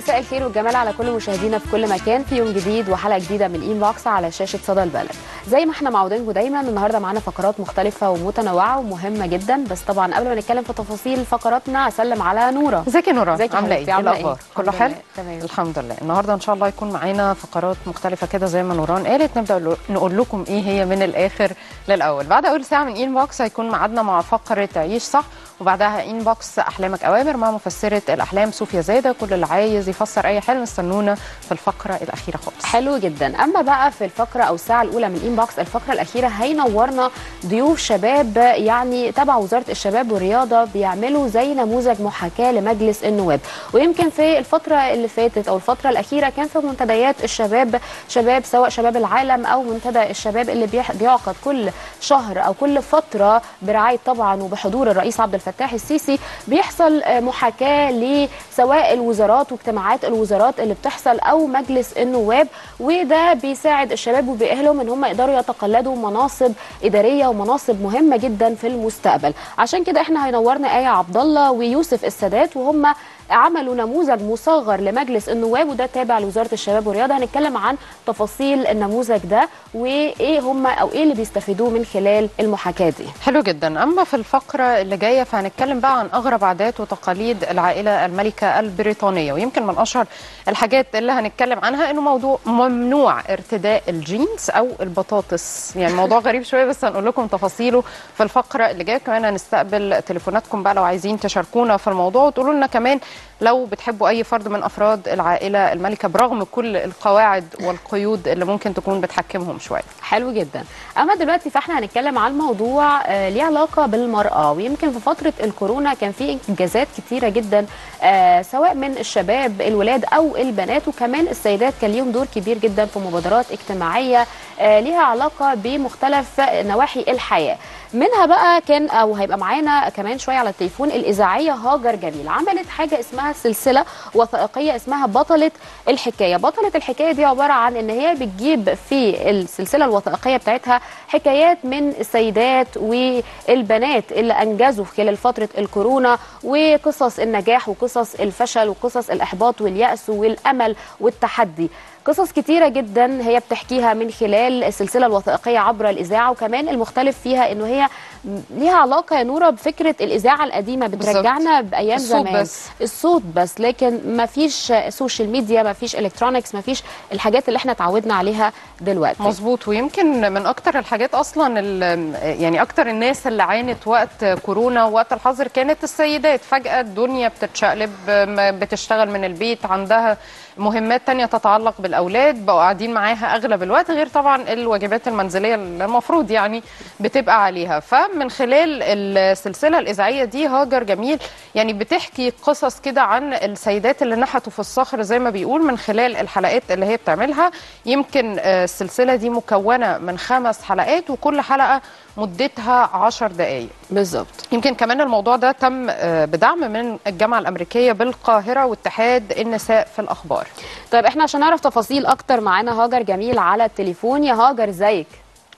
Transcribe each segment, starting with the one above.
مساء الخير والجمال على كل مشاهدينا في كل مكان في يوم جديد وحلقه جديده من ان بوكس على شاشه صدى البلد زي ما احنا معودينكم دايما النهارده معانا فقرات مختلفه ومتنوعه ومهمه جدا بس طبعا قبل ما نتكلم في تفاصيل فقراتنا اسلم على نوره ازيك يا نورا ازيك يا عامله حبيبتي؟ ايه عاملة إيه الاخبار إيه؟ كله الحمد حلو لله، تمام. الحمد لله النهارده ان شاء الله يكون معانا فقرات مختلفه كده زي ما نوران قالت نبدا نقول- نقول لكم ايه هي من الاخر للاول بعد اول ساعه من ان بوكس هيكون ميعادنا مع فقره عيش صح وبعدها ان بوكس احلامك اوامر مع مفسره الاحلام صوفيا زاده كل اللي عايز يفسر اي حلم استنونا في الفقره الاخيره خالص حلو جدا اما بقى في الفقره او الساعه الاولى من انبوكس الفقره الاخيره هينورنا ضيوف شباب يعني تبع وزاره الشباب والرياضه بيعملوا زي نموذج محاكاه لمجلس النواب ويمكن في الفتره اللي فاتت او الفتره الاخيره كان في منتديات الشباب شباب سواء شباب العالم او منتدى الشباب اللي بيح- بيعقد كل شهر او كل فتره برعايه طبعا وبحضور الرئيس عبد الفتاح السيسي بيحصل آه، محاكاه لسواء الوزارات واجتماعات الوزارات اللي بتحصل او مجلس النواب وده بيساعد الشباب وبيأهلهم ان هم يقدروا يتقلدوا مناصب اداريه ومناصب مهمه جدا في المستقبل عشان كده احنا هينورنا ايه عبد الله ويوسف السادات وهم عملوا نموذج مصغر لمجلس النواب وده تابع لوزاره الشباب والرياضه هنتكلم عن تفاصيل النموذج ده وايه هم او ايه اللي بيستفيدوه من خلال المحاكاه دي حلو جدا اما في الفقره اللي جايه فهنتكلم بقى عن اغرب عادات وتقاليد العائله الملكه البريطانيه ويمكن من اشهر الحاجات اللي هنتكلم عنها انه موضوع ممنوع ارتداء الجينز او البطاطس يعني موضوع غريب شويه بس هنقول لكم تفاصيله في الفقره اللي جايه كمان هنستقبل تليفوناتكم بقى لو عايزين تشاركونا في الموضوع وتقولوا لنا كمان لو بتحبوا اي فرد من افراد العائله الملكه برغم كل القواعد والقيود اللي ممكن تكون بتحكمهم شويه حلو جدا اما دلوقتي فاحنا هنتكلم عن موضوع آه، ليه علاقه بالمراه ويمكن في فتره الكورونا كان في انجازات كتيره جدا آه، سواء من الشباب الولاد او البنات وكمان السيدات كان ليهم دور كبير جدا في مبادرات اجتماعيه آه، ليها علاقه بمختلف نواحي الحياه منها بقى كان او هيبقى معانا كمان شويه على التليفون الاذاعيه هاجر جميل عملت حاجه اسمها سلسله وثائقيه اسمها بطله الحكايه بطله الحكايه دي عباره عن ان هي بتجيب في السلسله الوثائقيه بتاعتها حكايات من السيدات والبنات اللي انجزوا خلال فتره الكورونا وقصص النجاح وقصص الفشل وقصص الاحباط والياس والامل والتحدي قصص كتيرة جدا هي بتحكيها من خلال السلسلة الوثائقية عبر الإذاعة وكمان المختلف فيها إنه هي ليها علاقة يا نورة بفكرة الإذاعة القديمة بترجعنا بأيام الصوت زمان بس. الصوت بس لكن ما فيش سوشيال ميديا ما فيش الكترونكس ما فيش الحاجات اللي احنا اتعودنا عليها دلوقتي مظبوط ويمكن من اكتر الحاجات اصلا ال- يعني اكتر الناس اللي عانت وقت كورونا ووقت الحظر كانت السيدات فجأة الدنيا بتتشقلب م- بتشتغل من البيت عندها مهمات تانية تتعلق بالأولاد بقوا قاعدين معاها أغلب الوقت غير طبعا الواجبات المنزلية اللي المفروض يعني بتبقى عليها فمن خلال السلسلة الإذاعية دي هاجر جميل يعني بتحكي قصص كده عن السيدات اللي نحتوا في الصخر زي ما بيقول من خلال الحلقات اللي هي بتعملها يمكن آه، السلسلة دي مكونة من خمس حلقات وكل حلقة مدتها عشر دقايق بالظبط يمكن كمان الموضوع ده تم آه، بدعم من الجامعة الأمريكية بالقاهرة واتحاد النساء في الأخبار طيب احنا عشان نعرف تفاصيل اكتر معانا هاجر جميل على التليفون يا هاجر ازيك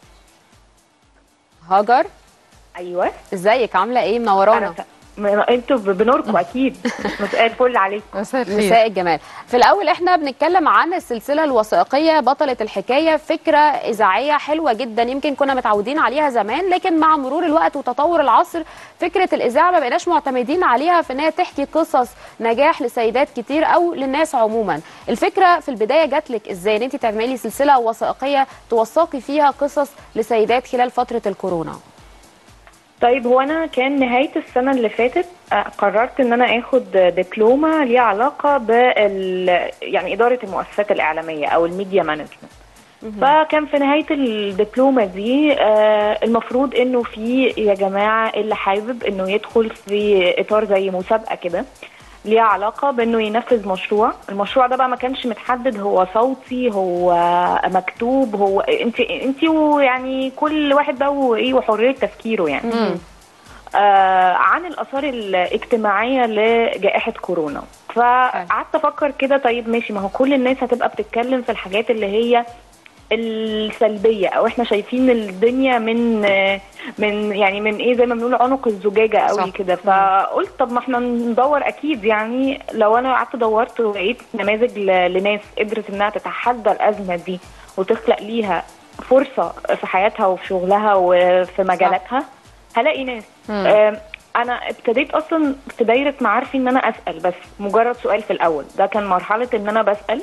هاجر ايوه ازيك عامله ايه منورانا انا ف... م- انتوا ب- بنوركم اكيد مساء الفل عليكم مساء مساء الجمال في الاول احنا بنتكلم عن السلسله الوثائقيه بطله الحكايه فكره اذاعيه حلوه جدا يمكن كنا متعودين عليها زمان لكن مع مرور الوقت وتطور العصر فكره الاذاعه ما بقيناش معتمدين عليها في ان هي تحكي قصص نجاح لسيدات كتير او للناس عموما الفكره في البدايه جات لك ازاي ان انت تعملي سلسله وثائقيه توثقي فيها قصص لسيدات خلال فتره الكورونا طيب هو انا كان نهايه السنه اللي فاتت آه، قررت ان انا اخد دبلومه ليها علاقه بال يعني اداره المؤسسات الاعلاميه او الميديا مانجمنت فكان في نهايه الدبلومه دي آه، المفروض انه في يا جماعه اللي حابب انه يدخل في اطار زي مسابقه كده ليها علاقه بانه ينفذ مشروع المشروع ده بقى ما كانش متحدد هو صوتي هو مكتوب هو انت انت ويعني كل واحد بقى وايه وحريه تفكيره يعني آه عن الاثار الاجتماعيه لجائحه كورونا فقعدت افكر كده طيب ماشي ما هو كل الناس هتبقى بتتكلم في الحاجات اللي هي السلبيه او احنا شايفين الدنيا من آه، من يعني من ايه زي ما بنقول عنق الزجاجه قوي صح. كده فقلت طب ما احنا ندور اكيد يعني لو انا قعدت دورت ولقيت نماذج ل- لناس قدرت انها تتحدى الازمه دي وتخلق ليها فرصه في حياتها وفي شغلها وفي مجالاتها هلاقي ناس آم، انا ابتديت اصلا في دايره معارفي ان انا اسال بس مجرد سؤال في الاول ده كان مرحله ان انا بسال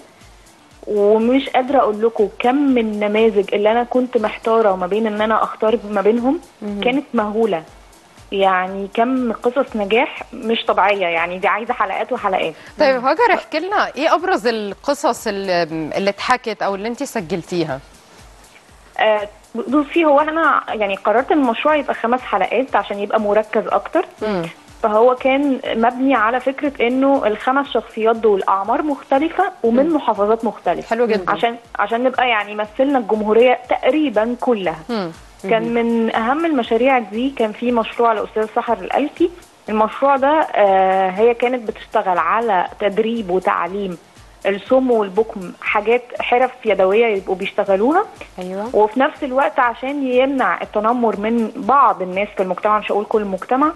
ومش قادره اقول لكم كم من النماذج اللي انا كنت محتاره ما بين ان انا اختار ما بينهم كانت مهوله يعني كم قصص نجاح مش طبيعيه يعني دي عايزه حلقات وحلقات طيب هاجر احكي لنا ايه ابرز القصص اللي, اللي اتحكت او اللي انت سجلتيها آه، بصي هو انا يعني قررت ان المشروع يبقى خمس حلقات عشان يبقى مركز اكتر فهو كان مبني على فكره انه الخمس شخصيات دول اعمار مختلفه ومن محافظات مختلفه حلو جدا. عشان عشان نبقى يعني مثلنا الجمهوريه تقريبا كلها مم. كان من اهم المشاريع دي كان في مشروع الاستاذ سحر الالفي المشروع ده آه، هي كانت بتشتغل على تدريب وتعليم الصم والبكم حاجات حرف يدويه يبقوا بيشتغلوها ايوه وفي نفس الوقت عشان يمنع التنمر من بعض الناس في المجتمع مش هقول كل المجتمع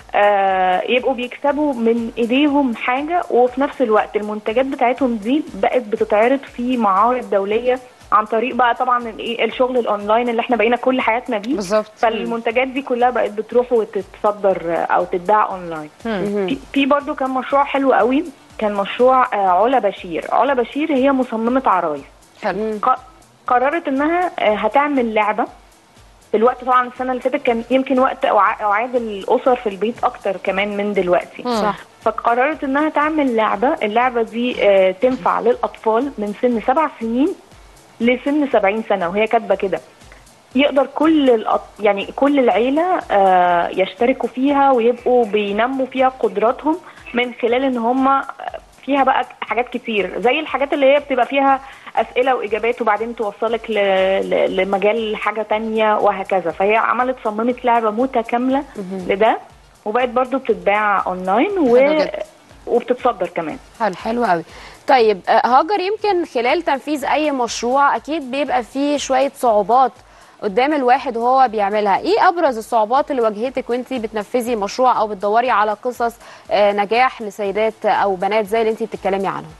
آه يبقوا بيكسبوا من ايديهم حاجه وفي نفس الوقت المنتجات بتاعتهم دي بقت بتتعرض في معارض دوليه عن طريق بقى طبعا الايه الشغل الاونلاين اللي احنا بقينا كل حياتنا بيه بالظبط فالمنتجات دي كلها بقت بتروح وتتصدر آه، او تتباع اونلاين في- في برضو كان مشروع حلو قوي كان مشروع آه، علا بشير علا بشير هي مصممه عرايس حلو ق- قررت انها آه، هتعمل لعبه في الوقت طبعا السنه اللي فاتت كان يمكن وقت أوع- اوعاد الاسر في البيت اكتر كمان من دلوقتي صح فقررت انها تعمل لعبه اللعبه دي آه، تنفع للاطفال من سن سبع سنين لسن 70 سنه وهي كاتبه كده يقدر كل الأط... يعني كل العيله آه، يشتركوا فيها ويبقوا بينموا فيها قدراتهم من خلال ان هم فيها بقى حاجات كتير زي الحاجات اللي هي بتبقى فيها اسئله واجابات وبعدين توصلك ل... ل... لمجال حاجه تانية وهكذا فهي عملت صممت لعبه متكامله لده وبقت برضو بتتباع اونلاين و... حلو جدا. وبتتصدر كمان حلو حلو قوي طيب آه، هاجر يمكن خلال تنفيذ اي مشروع اكيد بيبقى فيه شويه صعوبات قدام الواحد وهو بيعملها ايه ابرز الصعوبات اللي واجهتك وانت بتنفذي مشروع او بتدوري على قصص آه، نجاح لسيدات او بنات زي اللي انت بتتكلمي عنهم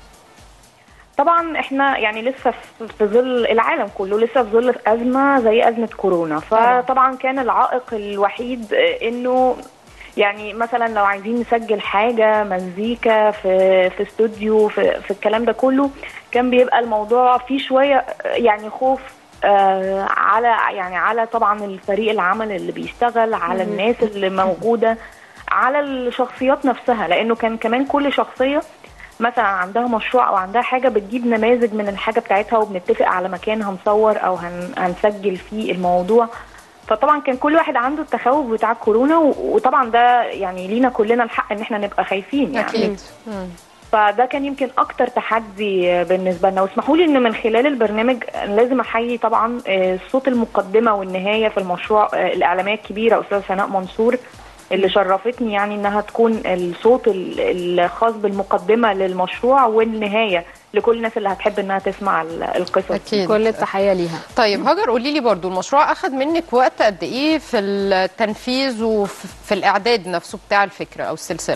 طبعا احنا يعني لسه في في ظل العالم كله لسه في ظل ازمه زي ازمه كورونا طبعاً. فطبعا كان العائق الوحيد آه، انه يعني مثلا لو عايزين نسجل حاجه مزيكا في في استوديو في, في الكلام ده كله كان بيبقى الموضوع فيه شويه آه، يعني خوف آه على يعني على طبعا الفريق العمل اللي بيشتغل على الناس اللي موجوده على الشخصيات نفسها لانه كان كمان كل شخصيه مثلا عندها مشروع او عندها حاجه بتجيب نماذج من الحاجه بتاعتها وبنتفق على مكان هنصور او هن هنسجل فيه الموضوع فطبعا كان كل واحد عنده التخوف بتاع كورونا و- وطبعا ده يعني لينا كلنا الحق ان احنا نبقى خايفين يعني اكيد مم. فده كان يمكن اكتر تحدي بالنسبه لنا واسمحوا لي ان من خلال البرنامج لازم احيي طبعا آه، صوت المقدمه والنهايه في المشروع آه، الاعلاميه الكبيره استاذه سناء منصور اللي شرفتني يعني انها تكون الصوت ال- الخاص بالمقدمه للمشروع والنهايه لكل الناس اللي هتحب انها تسمع ال- القصص اكيد كل التحيه ليها طيب هاجر قولي لي برضو المشروع اخذ منك وقت قد ايه في التنفيذ وفي الاعداد نفسه بتاع الفكره او السلسله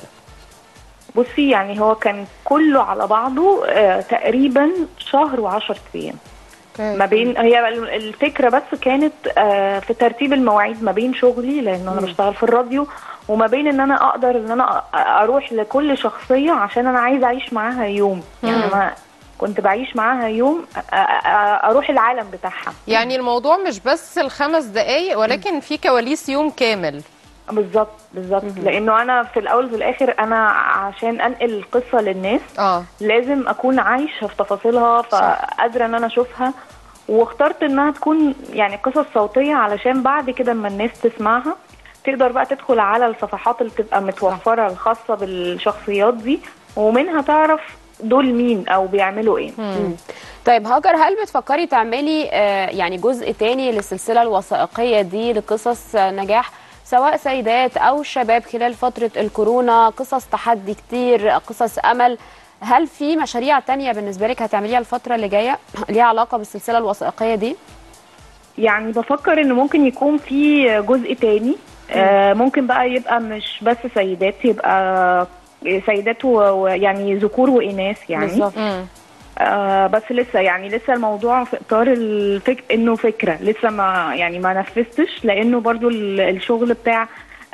بصي يعني هو كان كله على بعضه آه، تقريبا شهر وعشر ايام ما بين هي الفكره بس كانت آه، في ترتيب المواعيد ما بين شغلي لان انا بشتغل في الراديو وما بين ان انا اقدر ان انا أ- اروح لكل شخصيه عشان انا عايزه اعيش معاها يوم يعني انا كنت بعيش معاها يوم أ- أ- أ- اروح العالم بتاعها يعني الموضوع مش بس الخمس دقايق ولكن في كواليس يوم كامل بالظبط بالظبط لانه انا في الاول وفي الاخر انا عشان انقل القصه للناس اه لازم اكون عايشه في تفاصيلها فقادره ان انا اشوفها واخترت انها تكون يعني قصص صوتيه علشان بعد كده اما الناس تسمعها تقدر بقى تدخل على الصفحات اللي بتبقى متوفره الخاصه بالشخصيات دي ومنها تعرف دول مين او بيعملوا ايه مم. طيب هاجر هل بتفكري تعملي آه، يعني جزء تاني للسلسله الوثائقيه دي لقصص آه، نجاح سواء سيدات او شباب خلال فتره الكورونا قصص تحدي كتير قصص امل هل في مشاريع تانية بالنسبه لك هتعمليها الفتره اللي جايه ليها علاقه بالسلسله الوثائقيه دي يعني بفكر ان ممكن يكون في جزء تاني آه، ممكن بقى يبقى مش بس سيدات يبقى سيدات و- ويعني ذكور واناث يعني بالظبط مم. آه بس لسه يعني لسه الموضوع في اطار الفك... انه فكره لسه ما يعني ما نفذتش لانه برضو ال- الشغل بتاع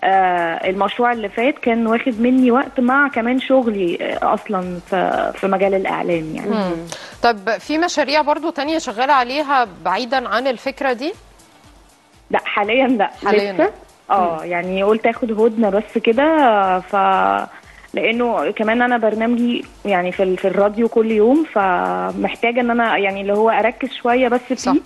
آه المشروع اللي فات كان واخد مني وقت مع كمان شغلي آه اصلا في في مجال الاعلام يعني مم. طب في مشاريع برضو تانية شغالة عليها بعيدا عن الفكرة دي لا حاليا لا حالياً لسه اه يعني قلت اخد هدنه بس كده ف لانه كمان انا برنامجي يعني في ال- في الراديو كل يوم فمحتاجه ان انا يعني اللي هو اركز شويه بس فيه صح.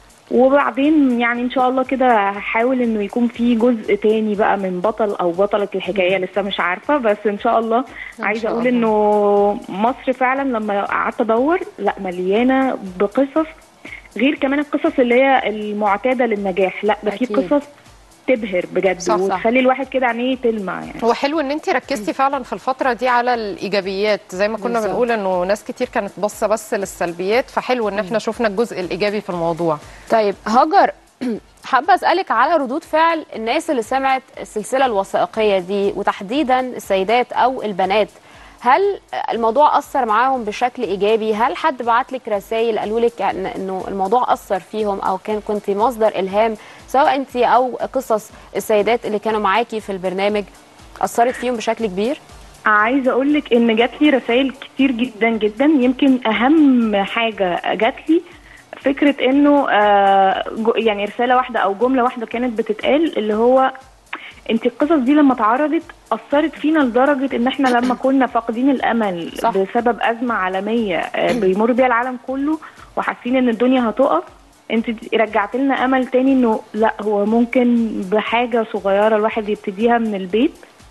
وبعدين يعني ان شاء الله كده هحاول انه يكون في جزء تاني بقى من بطل او بطله الحكايه لسه مش عارفه بس ان شاء الله إن عايزه شاء اقول الله. انه مصر فعلا لما قعدت ادور لا مليانه بقصص غير كمان القصص اللي هي المعتاده للنجاح لا ده في أكيد. قصص تبهر بجد صح، صح. وتخلي الواحد كده عينيه تلمع يعني هو حلو ان انت ركزتي فعلا في الفتره دي على الايجابيات زي ما كنا بالظبط. بنقول انه ناس كتير كانت باصه بس للسلبيات فحلو ان احنا شفنا الجزء الايجابي في الموضوع طيب هاجر حابه اسالك على ردود فعل الناس اللي سمعت السلسله الوثائقيه دي وتحديدا السيدات او البنات هل الموضوع اثر معاهم بشكل ايجابي هل حد بعت لك رسائل قالوا لك إن- انه الموضوع اثر فيهم او كان كنت مصدر الهام سواء انت او قصص السيدات اللي كانوا معاكي في البرنامج اثرت فيهم بشكل كبير عايزه اقول لك ان جات لي رسائل كتير جدا جدا يمكن اهم حاجه جات لي فكره انه آه، جو- يعني رساله واحده او جمله واحده كانت بتتقال اللي هو انت القصص دي لما اتعرضت اثرت فينا لدرجه ان احنا لما كنا فاقدين الامل صح. بسبب ازمه عالميه آه، بيمر بيها العالم كله وحاسين ان الدنيا هتقف انت رجعت لنا امل تاني انه لا هو ممكن بحاجه صغيره الواحد يبتديها من البيت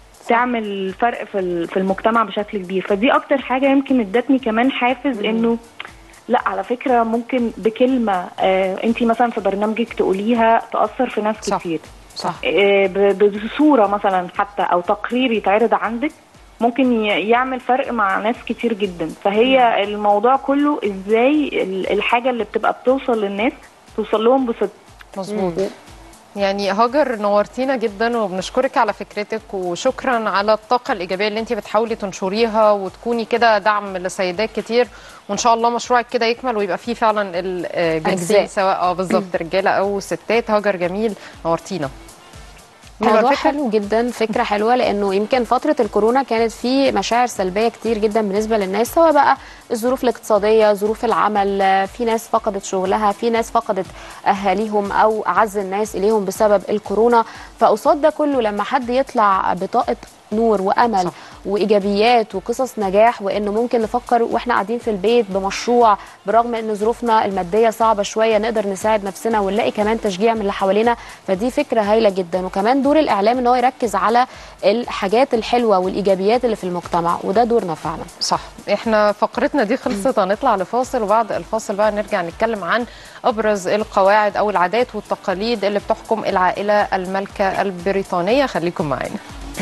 تعمل فرق في ال- في المجتمع بشكل كبير فدي اكتر حاجه يمكن ادتني كمان حافز انه لا على فكره ممكن بكلمه آه انت مثلا في برنامجك تقوليها تاثر في ناس صح. كتير صح آه ب- بصوره مثلا حتى او تقرير يتعرض عندك ممكن ي- يعمل فرق مع ناس كتير جدا فهي الموضوع كله ازاي ال- الحاجه اللي بتبقى بتوصل للناس توصل لهم بصدق مظبوط يعني هاجر نورتينا جدا وبنشكرك على فكرتك وشكرا على الطاقة الإيجابية اللي انت بتحاولي تنشريها وتكوني كده دعم لسيدات كتير وإن شاء الله مشروعك كده يكمل ويبقى فيه فعلا الجنسين أجزاء. سواء اه بالظبط رجالة أو ستات هاجر جميل نورتينا حلوة موضوع الفكرة؟ حلو جدا فكره حلوه لانه يمكن فتره الكورونا كانت في مشاعر سلبيه كتير جدا بالنسبه للناس سواء بقى الظروف الاقتصاديه ظروف العمل آه، في ناس فقدت شغلها في ناس فقدت اهاليهم او اعز الناس اليهم بسبب الكورونا فقصاد ده كله لما حد يطلع بطاقه نور وامل صح. وايجابيات وقصص نجاح وانه ممكن نفكر واحنا قاعدين في البيت بمشروع برغم ان ظروفنا الماديه صعبه شويه نقدر نساعد نفسنا ونلاقي كمان تشجيع من اللي حوالينا فدي فكره هايله جدا وكمان دور الاعلام ان هو يركز على الحاجات الحلوه والايجابيات اللي في المجتمع وده دورنا فعلا صح احنا فقرتنا دي خلصت هنطلع لفاصل وبعد الفاصل بقى نرجع نتكلم عن ابرز القواعد او العادات والتقاليد اللي بتحكم العائله المالكه البريطانيه خليكم معانا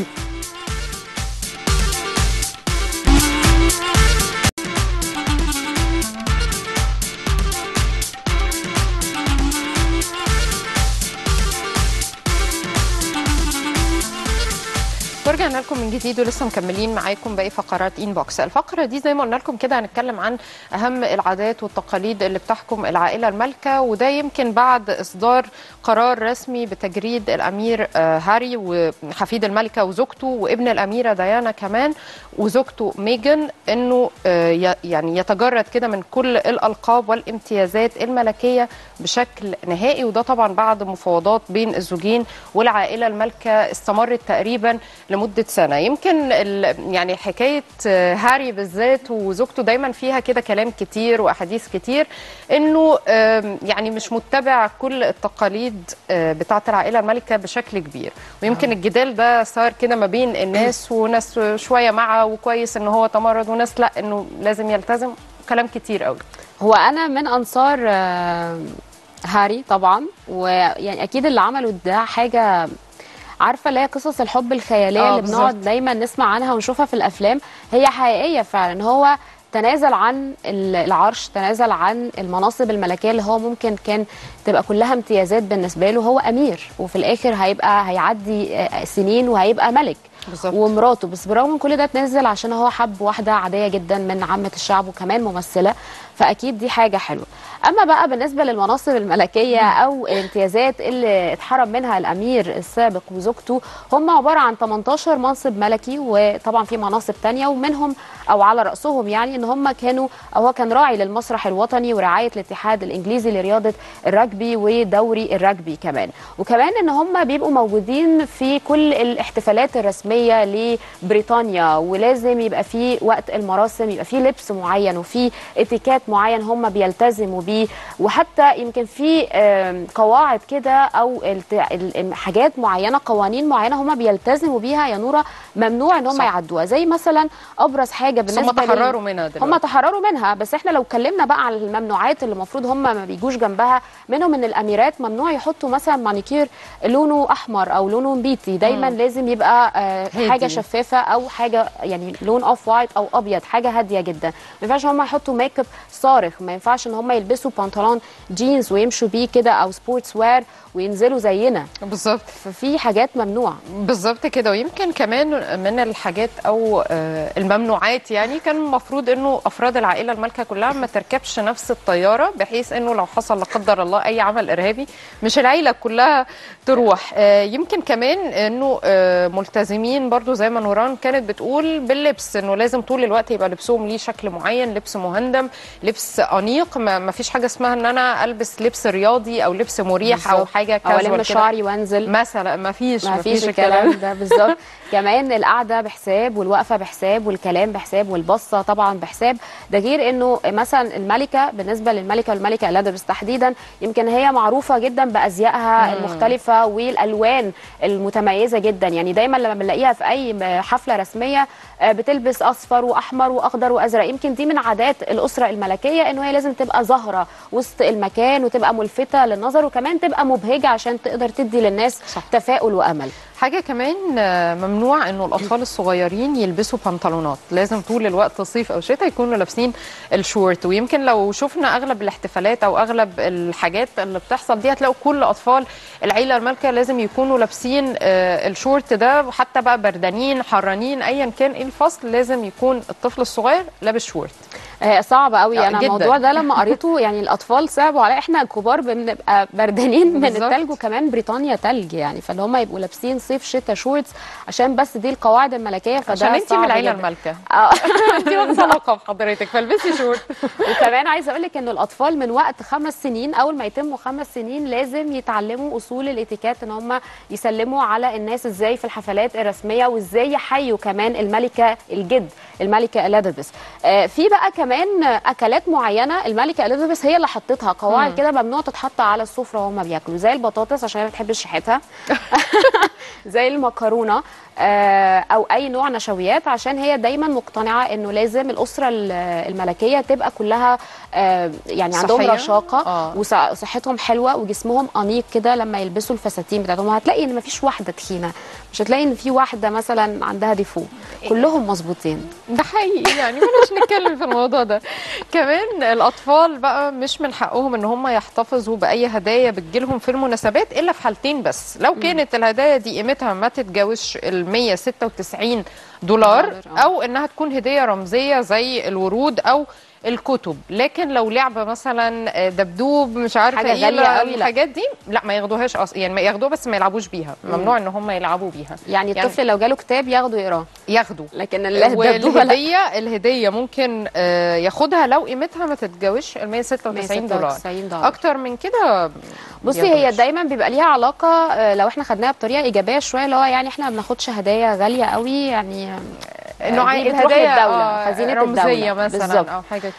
ورجعنا لكم من جديد ولسه مكملين معاكم باقي فقرات انبوكس الفقره دي زي ما قلنا لكم كده هنتكلم عن اهم العادات والتقاليد اللي بتحكم العائله المالكه وده يمكن بعد اصدار قرار رسمي بتجريد الامير آه، هاري وحفيد الملكه وزوجته وابن الاميره ديانا كمان وزوجته ميجن انه آه، ي- يعني يتجرد كده من كل الالقاب والامتيازات الملكيه بشكل نهائي وده طبعا بعد مفاوضات بين الزوجين والعائله المالكه استمرت تقريبا لمده سنه يمكن ال- يعني حكايه آه، هاري بالذات وزوجته دايما فيها كده كلام كتير واحاديث كتير انه آم، يعني مش متبع كل التقاليد آه، بتاعه العائله المالكه بشكل كبير ويمكن الجدال ده صار كده ما بين الناس وناس شويه معه وكويس ان هو تمرد وناس لا انه لازم يلتزم كلام كتير قوي هو انا من انصار آه، هاري طبعا ويعني اكيد اللي عمله ده حاجه عارفه اللي هي قصص الحب الخياليه آه، اللي بنقعد بالظبط. دايما نسمع عنها ونشوفها في الافلام هي حقيقيه فعلا هو تنازل عن ال- العرش تنازل عن المناصب الملكيه اللي هو ممكن كان تبقى كلها امتيازات بالنسبه له هو امير وفي الاخر هيبقى هيعدي آه، سنين وهيبقى ملك بالظبط. ومراته بس برغم من كل ده تنزل عشان هو حب واحده عاديه جدا من عامه الشعب وكمان ممثله فاكيد دي حاجه حلوه اما بقى بالنسبه للمناصب الملكيه او الامتيازات اللي اتحرم منها الامير السابق وزوجته هم عباره عن 18 منصب ملكي وطبعا في مناصب تانية ومنهم او على راسهم يعني ان هم كانوا او هو كان راعي للمسرح الوطني ورعايه الاتحاد الانجليزي لرياضه الرجبي ودوري الرجبي كمان وكمان ان هم بيبقوا موجودين في كل الاحتفالات الرسميه لبريطانيا ولازم يبقى في وقت المراسم يبقى في لبس معين وفي اتيكات معين هم بيلتزموا بيه وحتى يمكن في آم، قواعد كده او الت- ال- حاجات معينه قوانين معينه هم بيلتزموا بيها يا نوره ممنوع ان هم صح. يعدوها زي مثلا ابرز حاجه بس بالنسبه هم لل- تحرروا منها هم دلوقتي تحرروا منها بس احنا لو اتكلمنا بقى عن الممنوعات اللي المفروض هم ما بيجوش جنبها منهم ان الاميرات ممنوع يحطوا مثلا مانيكير لونه احمر او لونه نبيتي دايما مم. لازم يبقى آه، هادي. حاجه شفافه او حاجه يعني لون اوف وايت او ابيض حاجه هاديه جدا ما ينفعش هم يحطوا ميك اب صارخ ما ينفعش ان هم يلبسوا بنطلون جينز ويمشوا بيه كده او سبورتس وير وينزلوا زينا بالظبط ففي حاجات ممنوعه بالظبط كده ويمكن كمان من الحاجات او آه، الممنوعات يعني كان المفروض انه افراد العائله المالكه كلها ما تركبش نفس الطياره بحيث انه لو حصل لا قدر الله اي عمل ارهابي مش العيله كلها تروح آه، يمكن كمان انه آه، ملتزمين برضو زي ما نوران كانت بتقول باللبس انه لازم طول الوقت يبقى لبسهم ليه شكل معين لبس مهندم لبس انيق ما ما فيش حاجه اسمها ان انا البس لبس رياضي او لبس مريح او بالظبط. حاجه او الم كاجوال كده شعري وانزل مثلا ما فيش ما فيش الكلام ده بالظبط كمان القعده بحساب والوقفه بحساب والكلام بحساب والبصه طبعا بحساب ده غير انه مثلا الملكه بالنسبه للملكه والملكه اليزابيث تحديدا يمكن هي معروفه جدا بازيائها المختلفه والالوان المتميزه جدا يعني دايما لما بنلاقيها في اي حفله رسميه آه، بتلبس اصفر واحمر واخضر وازرق يمكن دي من عادات الاسره الملكيه انه هي لازم تبقى ظاهره وسط المكان وتبقى ملفته للنظر وكمان تبقى مبهجه عشان تقدر تدي للناس صح. تفاؤل وامل حاجه كمان آه، ممنوع انه الاطفال الصغيرين يلبسوا بنطلونات لازم طول الوقت صيف او شتاء يكونوا لابسين الشورت ويمكن لو شفنا اغلب الاحتفالات او اغلب الحاجات اللي بتحصل دي هتلاقوا كل اطفال العيله المالكه لازم يكونوا لابسين آه، الشورت ده وحتى بقى بردانين حرانين ايا كان ايه الفصل لازم يكون الطفل الصغير لابس شورت آه، صعب قوي آه، انا جداً. الموضوع ده لما قريته يعني الاطفال صعبوا عليا احنا الكبار بنبقى بردانين من بالظبط. التلج وكمان بريطانيا تلج يعني فاللي هم يبقوا لابسين صيف شتاء شورتس عشان بس دي القواعد الملكيه فده عشان انت من صعب العيله جداً. المالكه اه انت واخده لقب حضرتك فالبسي شورت وكمان عايزه اقول لك ان الاطفال من وقت خمس سنين اول ما يتموا خمس سنين لازم يتعلموا اصول الاتيكيت ان هم يسلموا على الناس ازاي في الحفلات الرسميه وازاي يحيوا كمان الملكه الجد الملكه اليزابيث آه في بقى كمان اكلات معينه الملكه اليزابيث هي اللي حطتها قواعد كده ممنوع تتحط على السفره وهم بياكلوا زي البطاطس عشان هي ما بتحبش ريحتها زي المكرونه آه، او اي نوع نشويات عشان هي دايما مقتنعه انه لازم الاسره ال- الملكيه تبقى كلها آه، يعني عندهم صحية؟ رشاقه آه. وصحتهم حلوه وجسمهم انيق كده لما يلبسوا الفساتين بتاعتهم وهتلاقي ان مفيش واحده تخينه مش هتلاقي ان في واحده مثلا عندها ديفو كلهم مظبوطين ده حقيقي يعني بلاش نتكلم في الموضوع ده كمان الاطفال بقى مش من حقهم ان هم يحتفظوا باي هدايا بتجيلهم في المناسبات الا في حالتين بس لو كانت الهدايا دي قيمتها ما تتجاوزش ال 196 دولار دولار، آه. او انها تكون هديه رمزيه زي الورود او الكتب لكن لو لعبه مثلا دبدوب مش عارفه حاجة ايه غالية قوي، لا. الحاجات دي لا ما ياخدوهاش اصلا يعني ما ياخدوها بس ما يلعبوش بيها ممنوع ان هم يلعبوا بيها يعني الطفل لو جاله كتاب ياخده يقراه ياخدوا لكن الدبدوبه لا والهديه الهديه ممكن آه، ياخدها لو قيمتها ما تتجاوزش ال 196 دولار 196 دولار. اكتر من كده بصي هي ياخدوهاش. دايما بيبقى ليها علاقه آه، لو احنا خدناها بطريقه ايجابيه شويه اللي هو يعني احنا ما بناخدش هدايا غاليه قوي يعني آه، انه دي عاي- بتروح الهدايا للدولة، آه، خزينة رمزيه الدولة. مثلا بالظبط. او حاجه كده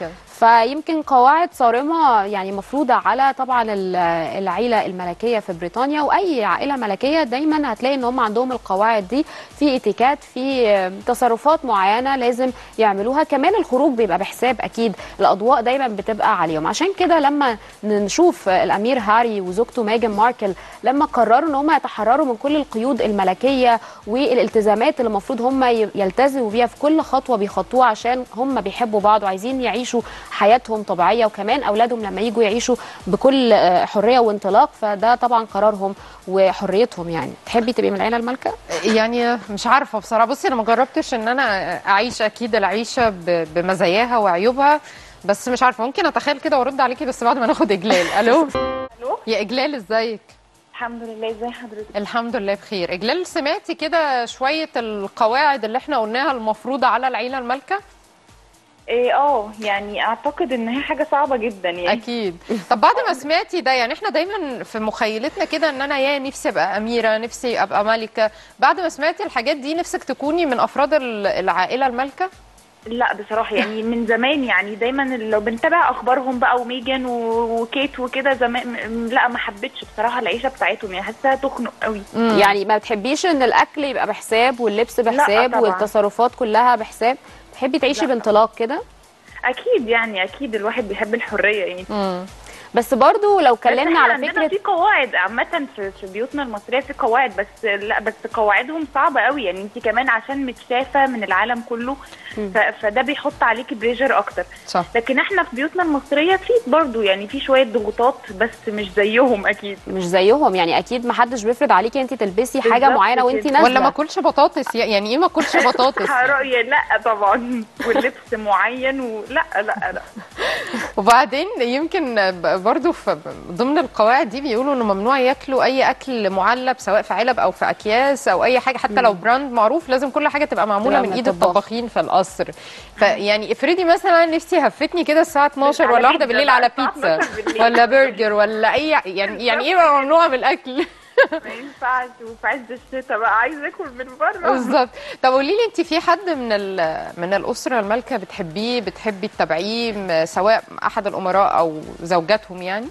فيمكن قواعد صارمه يعني مفروضه على طبعا ال- العيله الملكيه في بريطانيا واي عائله ملكيه دايما هتلاقي ان هم عندهم القواعد دي في اتيكات في تصرفات معينه لازم يعملوها كمان الخروج بيبقى بحساب اكيد الاضواء دايما بتبقى عليهم عشان كده لما نشوف الامير هاري وزوجته ميجان ماركل لما قرروا ان هم يتحرروا من كل القيود الملكيه والالتزامات اللي المفروض هم ي- يلتزموا بيها في كل خطوه بيخطوها عشان هم بيحبوا بعض وعايزين يعيشوا حياتهم طبيعيه وكمان اولادهم لما يجوا يعيشوا بكل آه، حريه وانطلاق فده طبعا قرارهم وحريتهم يعني تحبي تبقي من العيله المالكه يعني مش عارفه بصراحه بصي انا ما جربتش ان انا اعيش اكيد العيشه ب- بمزاياها وعيوبها بس مش عارفه ممكن اتخيل كده وارد عليكي بس بعد ما ناخد اجلال الو الو يا اجلال ازيك الحمد لله ازي حضرتك الحمد لله بخير اجلال سمعتي كده شويه القواعد اللي احنا قلناها المفروضه على العيله المالكه ايه اه يعني اعتقد ان هي حاجه صعبه جدا يعني اكيد طب بعد ما سمعتي ده يعني احنا دايما في مخيلتنا كده ان انا يا نفسي ابقى اميره نفسي ابقى ملكه بعد ما سمعتي الحاجات دي نفسك تكوني من افراد ال- العائله المالكه لا بصراحه يعني من زمان يعني دايما لو بنتابع اخبارهم بقى وميجان و- وكيت وكده زمان م- لا ما حبيتش بصراحه العيشه بتاعتهم يعني حاساها تخنق قوي يعني ما بتحبيش ان الاكل يبقى بحساب واللبس بحساب طبعاً. والتصرفات كلها بحساب تحبي تعيشي لا. بانطلاق كده اكيد يعني اكيد الواحد بيحب الحريه يعني امم بس برضو لو بس اتكلمنا إحنا على عندنا فكره في قواعد عامة في في بيوتنا المصرية في قواعد بس لا بس قواعدهم صعبة قوي يعني انت كمان عشان متشافة من العالم كله ف- فده بيحط عليكي بريشر اكتر صح لكن احنا في بيوتنا المصرية في برضو يعني في شوية ضغوطات بس مش زيهم اكيد مش زيهم يعني اكيد ما حدش بيفرض عليكي انت تلبسي حاجه بالظبط معينه وانت كده. نازله ولا ما اكلش بطاطس يعني ايه ما اكلش بطاطس رأيي لا طبعا واللبس معين ولا لا لا وبعدين يمكن ب- برضو في ضمن القواعد دي بيقولوا انه ممنوع ياكلوا اي اكل معلب سواء في علب او في اكياس او اي حاجه حتى لو براند معروف لازم كل حاجه تبقى معموله تبقى من من ايد الطباخ. الطباخين في القصر فيعني افرضي مثلا نفسي هفتني كده الساعه 12 على ولا واحده بيتزا بالليل بقى على الساعة بيتزا 12 بالليل. ولا برجر ولا اي يعني يعني ايه بقى ممنوع من الاكل ما ينفعش وفي عز الشتاء بقى عايزة اكل من بره بالظبط طب قولي لي انت في حد من ال- من الاسره المالكه بتحبيه بتحبي تتابعيه م- سواء احد الامراء او زوجاتهم يعني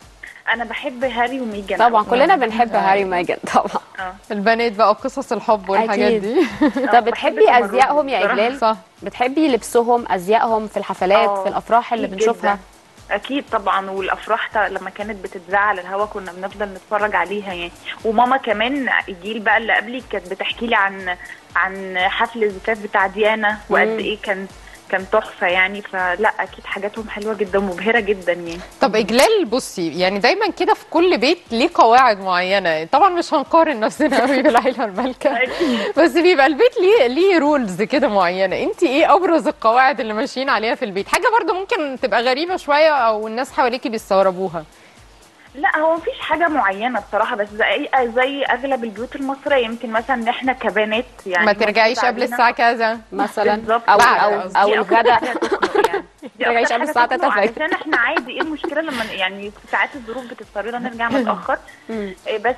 انا بحب هاري وميجان طبعا أوي. كلنا بنحب هاري وميجان طبعا اه البنات بقى قصص الحب والحاجات أكيد. دي طب بتحبي بحب ازيائهم يا بصراحة. اجلال صح بتحبي لبسهم ازيائهم في الحفلات آه، في الافراح اللي أكيد بنشوفها جداً. اكيد طبعا والافراح تا- لما كانت بتتذاع على الهوا كنا بنفضل نتفرج عليها يعني وماما كمان الجيل بقى اللي قبلي كانت بتحكي لي عن عن حفل الزفاف بتاع ديانا وقد مم. ايه كان كان تحفه يعني فلا اكيد حاجاتهم حلوه جدا ومبهره جدا يعني طب اجلال بصي يعني دايما كده في كل بيت ليه قواعد معينه طبعا مش هنقارن نفسنا قوي بالعيله المالكه بس بيبقى البيت ليه ليه رولز كده معينه انت ايه ابرز القواعد اللي ماشيين عليها في البيت حاجه برضو ممكن تبقى غريبه شويه او الناس حواليكي بيستغربوها لا هو مفيش حاجه معينه بصراحه بس زي زي اغلب البيوت المصريه يمكن مثلا ان احنا كبنات يعني ما ترجعيش مفروض قبل علينا- الساعه كذا مثلا بالظبط. او بعد او قصدي. او دي أكتر الغداء حاجة تخنق يعني. دي ترجعيش أكتر قبل حاجة الساعة تخنق 3 الفجر. علشان احنا عادي ايه المشكله لما يعني ساعات الظروف بتضطرنا نرجع متاخر مم. إيه بس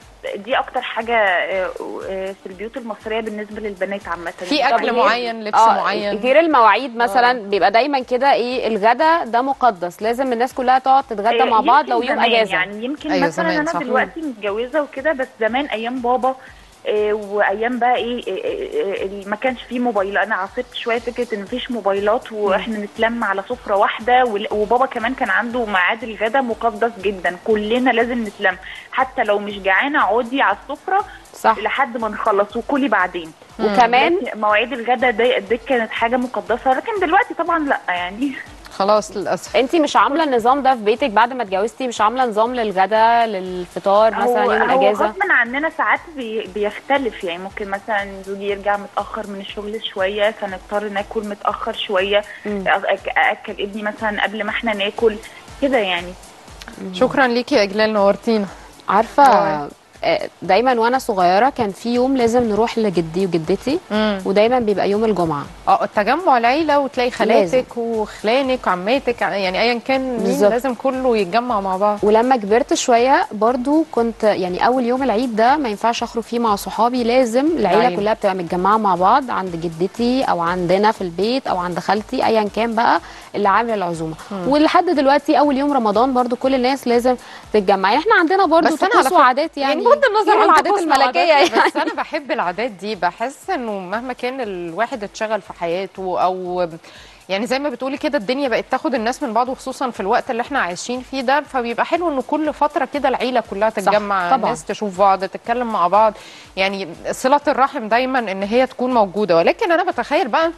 دي اكتر حاجه آه، آه، في البيوت المصريه بالنسبه للبنات عامه في يعني. اكل طب معين لبس اه معين غير المواعيد مثلا بيبقى دايما كده ايه الغدا ده مقدس لازم الناس كلها تقعد تتغدى آه، مع بعض يمكن لو يوم زمان اجازه يعني يمكن أيوة مثلا زمان، انا صح. دلوقتي متجوزه وكده بس زمان ايام بابا آه، وايام بقى ايه آه، آه، آه، ما كانش فيه موبايل انا عصبت شويه فكره ان مفيش موبايلات واحنا نتلم على سفره واحده وال- وبابا كمان كان عنده ميعاد الغدا مقدس جدا كلنا لازم نتلم حتى لو مش جعانه اقعدي على السفره صح لحد ما نخلص وكلي بعدين وكمان لكن مواعيد الغدا دي, دي كانت حاجه مقدسه لكن دلوقتي طبعا لا يعني خلاص للاسف انت مش عامله النظام ده في بيتك بعد ما اتجوزتي مش عامله نظام للغدا للفطار مثلا هو يوم هو الاجازه غصبا عننا ساعات بي بيختلف يعني ممكن مثلا زوجي يرجع متاخر من الشغل شويه فنضطر ناكل متاخر شويه مم. أك- اكل ابني مثلا قبل ما احنا ناكل كده يعني شكرا ليكي يا اجلال نورتينا عارفه آه. آه، دايما وانا صغيره كان في يوم لازم نروح لجدي وجدتي مم. ودايما بيبقى يوم الجمعه اه التجمع العيله وتلاقي لازم. خالاتك وخلانك وعماتك يعني ايا كان مين بالظبط. لازم كله يتجمع مع بعض ولما كبرت شويه برضو كنت يعني اول يوم العيد ده ما ينفعش اخرج فيه مع صحابي لازم العيله العيلة. كلها بتبقى متجمعه مع بعض عند جدتي او عندنا في البيت او عند خالتي ايا كان بقى اللي عامل العزومه ولحد دلوقتي اول يوم رمضان برضو كل الناس لازم تتجمع يعني احنا عندنا برضو بس أنا على طقوس فكرة- وعادات يعني يعني بغض النظر غير عن العادات طقوسنا الملكيه وعاداتنا، يعني بس انا بحب العادات دي بحس انه مهما كان الواحد اتشغل في حياته او يعني زي ما بتقولي كده الدنيا بقت تاخد الناس من بعض وخصوصا في الوقت اللي احنا عايشين فيه ده فبيبقى حلو انه كل فتره كده العيله كلها تتجمع طبعاً. الناس تشوف بعض تتكلم مع بعض يعني صله الرحم دايما ان هي تكون موجوده ولكن انا بتخيل بقى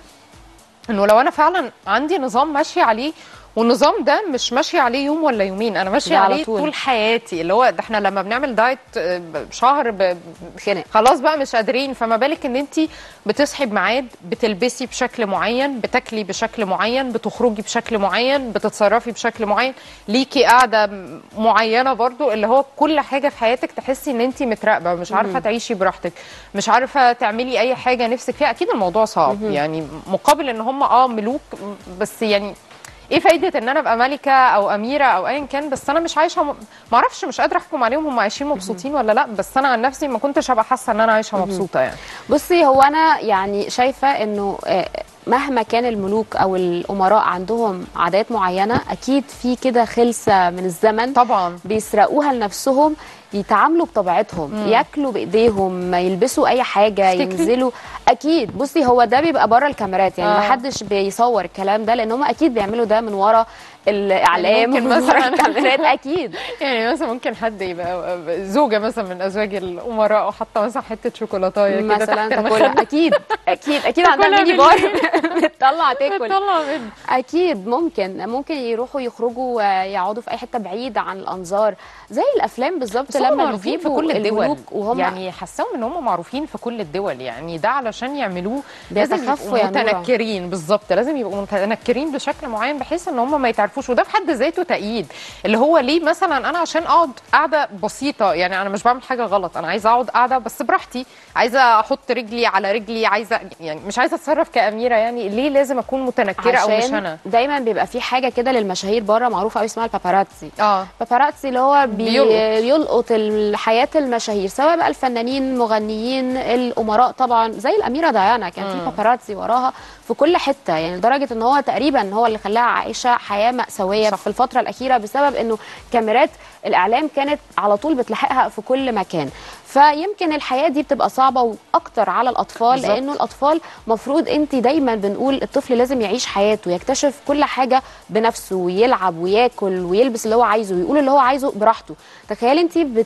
انه لو انا فعلا عندي نظام ماشي عليه والنظام ده مش ماشي عليه يوم ولا يومين انا ماشي ده على عليه طول. طول حياتي اللي هو ده احنا لما بنعمل دايت آه، شهر ب... خنق خلاص بقى مش قادرين فما بالك ان انت بتصحي بميعاد بتلبسي بشكل معين بتاكلي بشكل معين بتخرجي بشكل معين بتتصرفي بشكل معين ليكي قاعده م- معينه برضو اللي هو كل حاجه في حياتك تحسي ان انت متراقبه مش عارفه تعيشي براحتك مش عارفه تعملي اي حاجه نفسك فيها اكيد الموضوع صعب يعني مقابل ان هم اه ملوك بس يعني ايه فايده ان انا ابقى ملكه او اميره او ايا كان بس انا مش عايشه م... ما اعرفش مش قادره احكم عليهم هم عايشين مبسوطين ولا لا بس انا عن نفسي ما كنتش هبقى حاسه ان انا عايشه مبسوطه يعني بصي هو انا يعني شايفه انه آه، مهما كان الملوك او الامراء عندهم عادات معينه اكيد في كده خلسه من الزمن طبعا بيسرقوها لنفسهم يتعاملوا بطبيعتهم ياكلوا بايديهم يلبسوا اي حاجه تفتكري؟ ينزلوا اكيد بصي هو ده بيبقى بره الكاميرات يعني آه. ما حدش بيصور الكلام ده لان هم اكيد بيعملوا ده من ورا الاعلام ممكن ومن ورا مثلاً. الكاميرات اكيد يعني مثلا ممكن حد يبقى زوجه مثلا من ازواج الامراء وحاطه مثلا حته شوكولاتايه كده مثلا تحت تاكلها المخده اكيد اكيد اكيد عندها تاكلها ميني بار بتطلع تاكل بتطلع منه اكيد ممكن ممكن يروحوا يخرجوا آه، يقعدوا في اي حته بعيده عن الانظار زي الافلام بالظبط بس هم لما معروفين في بيجيبوا كل الدول الملوك وهم يعني حاساهم ان هم معروفين في كل الدول يعني ده علشان يعملوه لازم بيتخفوا يبقوا يا نورة. متنكرين بالظبط لازم يبقوا متنكرين بشكل معين بحيث ان هم ما يتعرفوش وده في حد ذاته تأييد اللي هو ليه مثلا انا عشان اقعد قاعده بسيطه يعني انا مش بعمل حاجه غلط انا عايزه اقعد قاعده بس براحتي عايزه احط رجلي على رجلي عايزه يعني مش عايزه اتصرف كاميره يعني ليه لازم اكون متنكره او مش عشان انا دايما بيبقى في حاجه كده للمشاهير بره معروفه قوي اسمها الباباراتسي اه باباراتسي اللي هو بي بيلقط. بيلقط ال- حياه المشاهير سواء بقى الفنانين المغنيين الامراء طبعا زي الاميره ديانا كان في باباراتسي وراها في كل حته يعني لدرجه ان هو تقريبا هو اللي خلاها عايشه حياه ماساويه صح. في الفتره الاخيره بسبب انه كاميرات الاعلام كانت على طول بتلاحقها في كل مكان فيمكن الحياه دي بتبقى صعبه واكتر على الاطفال بالظبط. لانه الاطفال مفروض انت دايما بنقول الطفل لازم يعيش حياته يكتشف كل حاجه بنفسه ويلعب وياكل ويلبس اللي هو عايزه ويقول اللي هو عايزه براحته تخيلي انت بت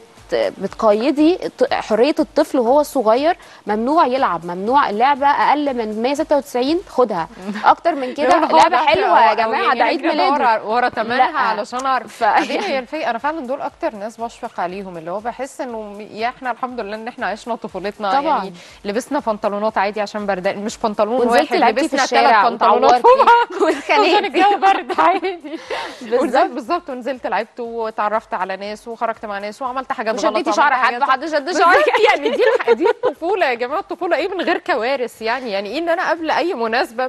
بتقيدي الط- حريه الطفل وهو صغير ممنوع يلعب ممنوع اللعبه اقل من 196 خدها اكتر من كده يلا هو لعبه ده حلوه أو- يا أو جماعه يعني ده عيد أجري ميلاده ورا ورا ثمنها لا. علشان اعرف ف- بعدين هي الفكره انا فعلا دول اكتر ناس بشفق عليهم اللي هو بحس انه يا احنا الحمد لله ان احنا عشنا طفولتنا طبعاً. يعني لبسنا بنطلونات عادي عشان بردان مش بنطلون ونزلت واحد لعبتي في لبسنا الشارع ثلاث بنطلونات واتعورتي فوق بعض عشان واتخانقتي الجو برد عادي بالظبط. ونزلت بالظبط ونزلت لعبت وتعرفت على ناس وخرجت مع ناس وعملت حاجات غلط وشديتي وعملت شعر حد حاجات صح. حد شد بالظبط شعرك يعني دي الح- دي الطفوله يا جماعه الطفوله ايه من غير كوارث يعني يعني ايه ان انا قبل اي مناسبه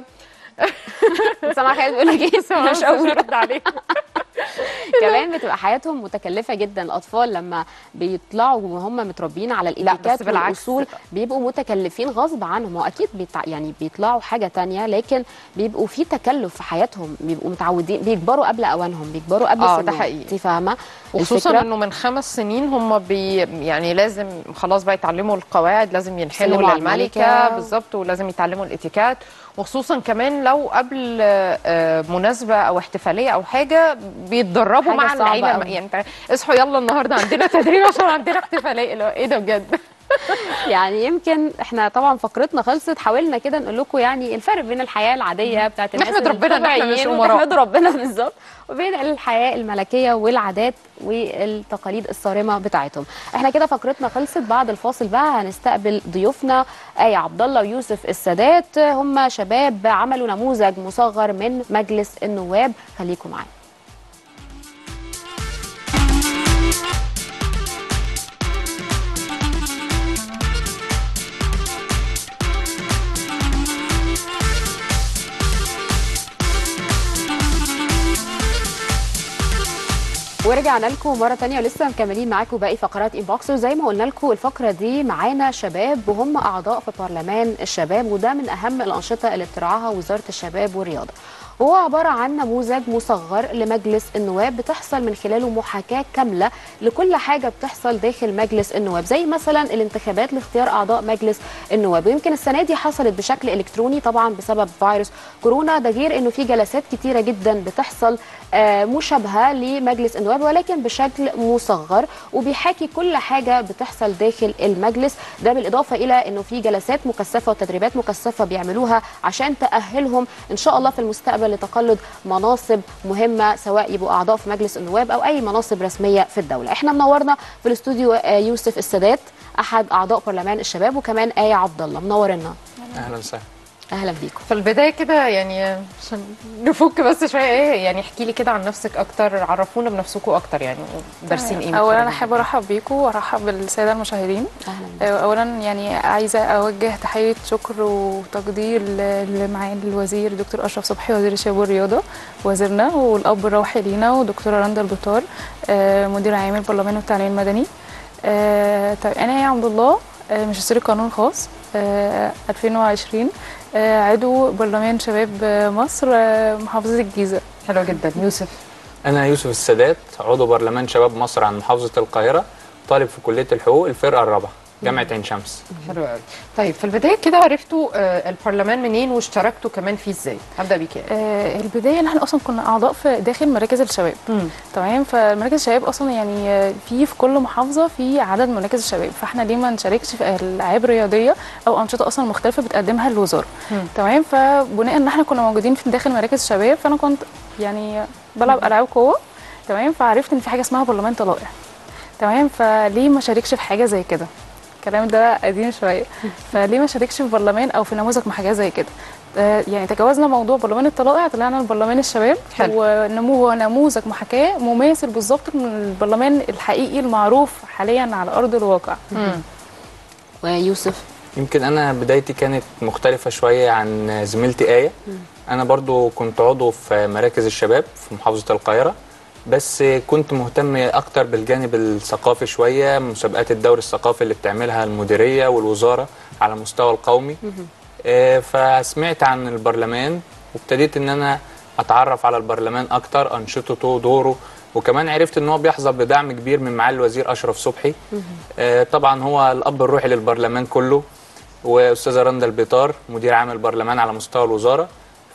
سامعه خالد بيقول لك ايه مش مش هقول هرد عليك كمان بتبقى حياتهم متكلفه جدا الاطفال لما بيطلعوا وهم متربيين على الاتيكيت بالعكس. والاصول بيبقوا متكلفين غصب عنهم هو اكيد بيتع... يعني بيطلعوا حاجه تانية لكن بيبقوا في تكلف في حياتهم بيبقوا متعودين بيكبروا قبل اوانهم بيكبروا قبل آه، ده سنهم. حقيقي. انت فاهمه وخصوصا الفكرة؟ انه من خمس سنين هم بي يعني لازم خلاص بقى يتعلموا القواعد لازم ينحلوا يسلموا على للملكه الملكة. بالظبط ولازم يتعلموا الاتيكات وخصوصا كمان لو قبل آه، مناسبه او احتفاليه او حاجه بيتدربوا حاجة مع صعبة العيله أوي. يعني انت اصحوا يلا النهارده عندنا تدريب عشان عندنا احتفاليه اللي هو ايه ده بجد يعني يمكن احنا طبعا فقرتنا خلصت حاولنا كده نقول لكم يعني الفرق بين الحياه العاديه بتاعت الناس نحمد ربنا إن إحنا مش الطبيعيين أمراء. ونحمد ربنا بالظبط وبين الحياه الملكيه والعادات والتقاليد الصارمه بتاعتهم احنا كده فقرتنا خلصت بعد الفاصل بقى هنستقبل ضيوفنا ايه عبد الله ويوسف السادات هم شباب عملوا نموذج مصغر من مجلس النواب خليكم معانا ورجعنا لكم مره تانية ولسه مكملين معاكم باقي فقرات انبوكس وزي ما قلنا لكم الفقره دي معانا شباب وهم اعضاء في برلمان الشباب وده من اهم الانشطه اللي بترعاها وزاره الشباب والرياضه هو عبارة عن نموذج مصغر لمجلس النواب بتحصل من خلاله محاكاة كاملة لكل حاجة بتحصل داخل مجلس النواب زي مثلا الانتخابات لاختيار أعضاء مجلس النواب ويمكن السنة دي حصلت بشكل إلكتروني طبعا بسبب فيروس كورونا ده غير أنه في جلسات كتيرة جدا بتحصل آه، مشابهة لمجلس النواب ولكن بشكل مصغر وبيحاكي كل حاجة بتحصل داخل المجلس ده بالإضافة إلى أنه في جلسات مكثفة وتدريبات مكثفة بيعملوها عشان تأهلهم إن شاء الله في المستقبل لتقلد مناصب مهمة سواء يبقوا أعضاء في مجلس النواب أو أي مناصب رسمية في الدولة احنا منورنا في الاستوديو آه، يوسف السادات أحد أعضاء برلمان الشباب وكمان آية عبد الله منورنا اهلا وسهلا أهلا بيكم في البدايه كده يعني عشان نفك بس شويه ايه يعني احكي لي كده عن نفسك اكتر عرفونا بنفسكم اكتر يعني دارسين ايه من اولا انا الخارج؟ احب ارحب بيكم وارحب بالساده المشاهدين أهلا بيكم. اولا يعني عايزه اوجه تحيه شكر وتقدير ل- لمعالي الوزير دكتور اشرف صبحي وزير الشباب والرياضه وزيرنا والاب الروحي لينا ودكتوره رندا البطار آه، مدير عام البرلمان والتعليم المدني آه، طيب انا يا عبد الله آه، ماجستير قانون خاص آه، 2020 آه، عضو برلمان شباب آه، مصر آه، محافظه الجيزه حلو جدا يوسف انا يوسف السادات عضو برلمان شباب مصر عن محافظه القاهره طالب في كليه الحقوق الفرقه الرابعه جامعه عين شمس حلو قوي طيب في البدايه كده عرفتوا آه، البرلمان منين واشتركتوا كمان فيه ازاي هبدا بيك يعني. آه، البدايه ان احنا اصلا كنا اعضاء في داخل مراكز الشباب مم. تمام فمراكز الشباب اصلا يعني آه، في في كل محافظه في عدد من مراكز الشباب فاحنا ليه ما نشاركش في العاب رياضيه او انشطه اصلا مختلفه بتقدمها الوزاره مم. تمام فبناء ان احنا كنا موجودين في داخل مراكز الشباب فانا كنت يعني بلعب العاب قوه تمام فعرفت ان في حاجه اسمها برلمان طلائع تمام فليه ما شاركش في حاجه زي كده الكلام ده قديم شويه فليه ما شاركش في برلمان او في نموذج مع حاجه زي كده آه، يعني تجاوزنا موضوع برلمان الطلائع طلعنا لبرلمان الشباب حلو. ونمو هو نموذج محاكاه مماثل بالظبط من البرلمان الحقيقي المعروف حاليا على ارض الواقع مم. ويوسف يمكن انا بدايتي كانت مختلفه شويه عن زميلتي ايه انا برضو كنت عضو في مراكز الشباب في محافظه القاهره بس كنت مهتم اكتر بالجانب الثقافي شويه مسابقات الدوري الثقافي اللي بتعملها المديريه والوزاره على المستوى القومي آه، فسمعت عن البرلمان وابتديت ان انا اتعرف على البرلمان اكتر انشطته دوره وكمان عرفت ان هو بيحظى بدعم كبير من معالي الوزير اشرف صبحي آه، طبعا هو الاب الروحي للبرلمان كله واستاذه رندا البيطار مدير عام البرلمان على مستوى الوزاره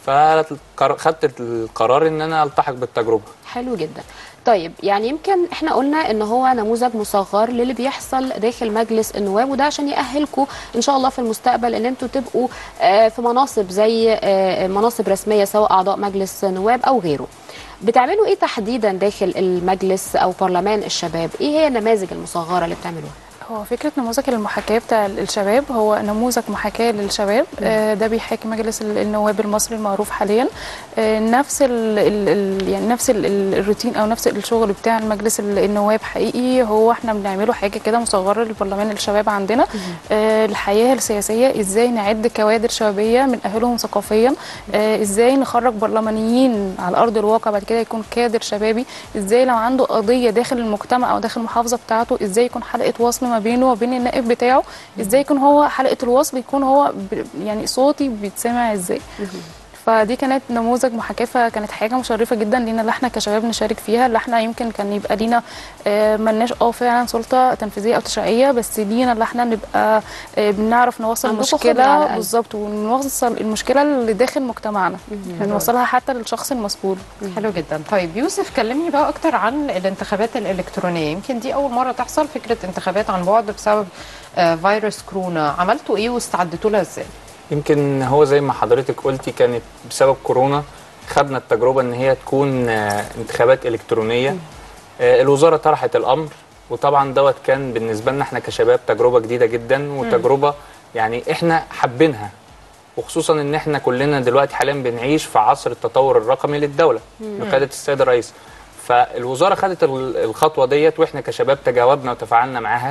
فخدت القرار ان انا التحق بالتجربه حلو جدا طيب يعني يمكن احنا قلنا ان هو نموذج مصغر للي بيحصل داخل مجلس النواب وده عشان يأهلكم ان شاء الله في المستقبل ان انتوا تبقوا آه، في مناصب زي آه، مناصب رسميه سواء اعضاء مجلس نواب او غيره بتعملوا ايه تحديدا داخل المجلس او برلمان الشباب ايه هي النماذج المصغره اللي بتعملوها هو فكرة نموذج المحاكاة بتاع الشباب هو نموذج محاكاة للشباب آه، ده بيحاكي مجلس ال- النواب المصري المعروف حاليا آه، نفس ال ال ال يعني نفس ال ال الروتين او نفس الشغل بتاع المجلس ال- النواب حقيقي هو احنا بنعمله حاجة كده مصغرة للبرلمان الشباب عندنا آه، الحياة السياسية ازاي نعد كوادر شبابية من اهلهم ثقافيا آه، ازاي نخرج برلمانيين على ارض الواقع بعد كده يكون كادر شبابي ازاي لو عنده قضية داخل المجتمع او داخل المحافظة بتاعته ازاي يكون حلقة وصل ما بينه وبين النائب بتاعه ازاي يكون هو حلقة الوصل يكون هو ب- يعني صوتي بيتسمع ازاي فدي كانت نموذج محاكاه فكانت حاجه مشرفه جدا لينا اللي احنا كشباب نشارك فيها اللي احنا يمكن كان يبقى لينا آه، ملناش اه فعلا سلطه تنفيذيه او تشريعيه بس لينا اللي احنا نبقى آه، بنعرف نوصل عندكم خبرة على المشكله الأقل. بالظبط ونوصل المشكله اللي داخل مجتمعنا نوصلها حتى للشخص المسؤول حلو جدا طيب يوسف كلمني بقى اكتر عن الانتخابات الالكترونيه يمكن دي اول مره تحصل فكره انتخابات عن بعد بسبب آه، فيروس كورونا عملتوا ايه واستعدتوا لها ازاي يمكن هو زي ما حضرتك قلتي كانت بسبب كورونا خدنا التجربة ان هي تكون آه، انتخابات الكترونية آه، الوزارة طرحت الامر وطبعا دوت كان بالنسبة لنا احنا كشباب تجربة جديدة جدا وتجربة يعني احنا حابينها وخصوصا ان احنا كلنا دلوقتي حاليا بنعيش في عصر التطور الرقمي للدولة بقيادة السيد الرئيس فالوزارة خدت ال- الخطوة ديت واحنا كشباب تجاوبنا وتفاعلنا معاها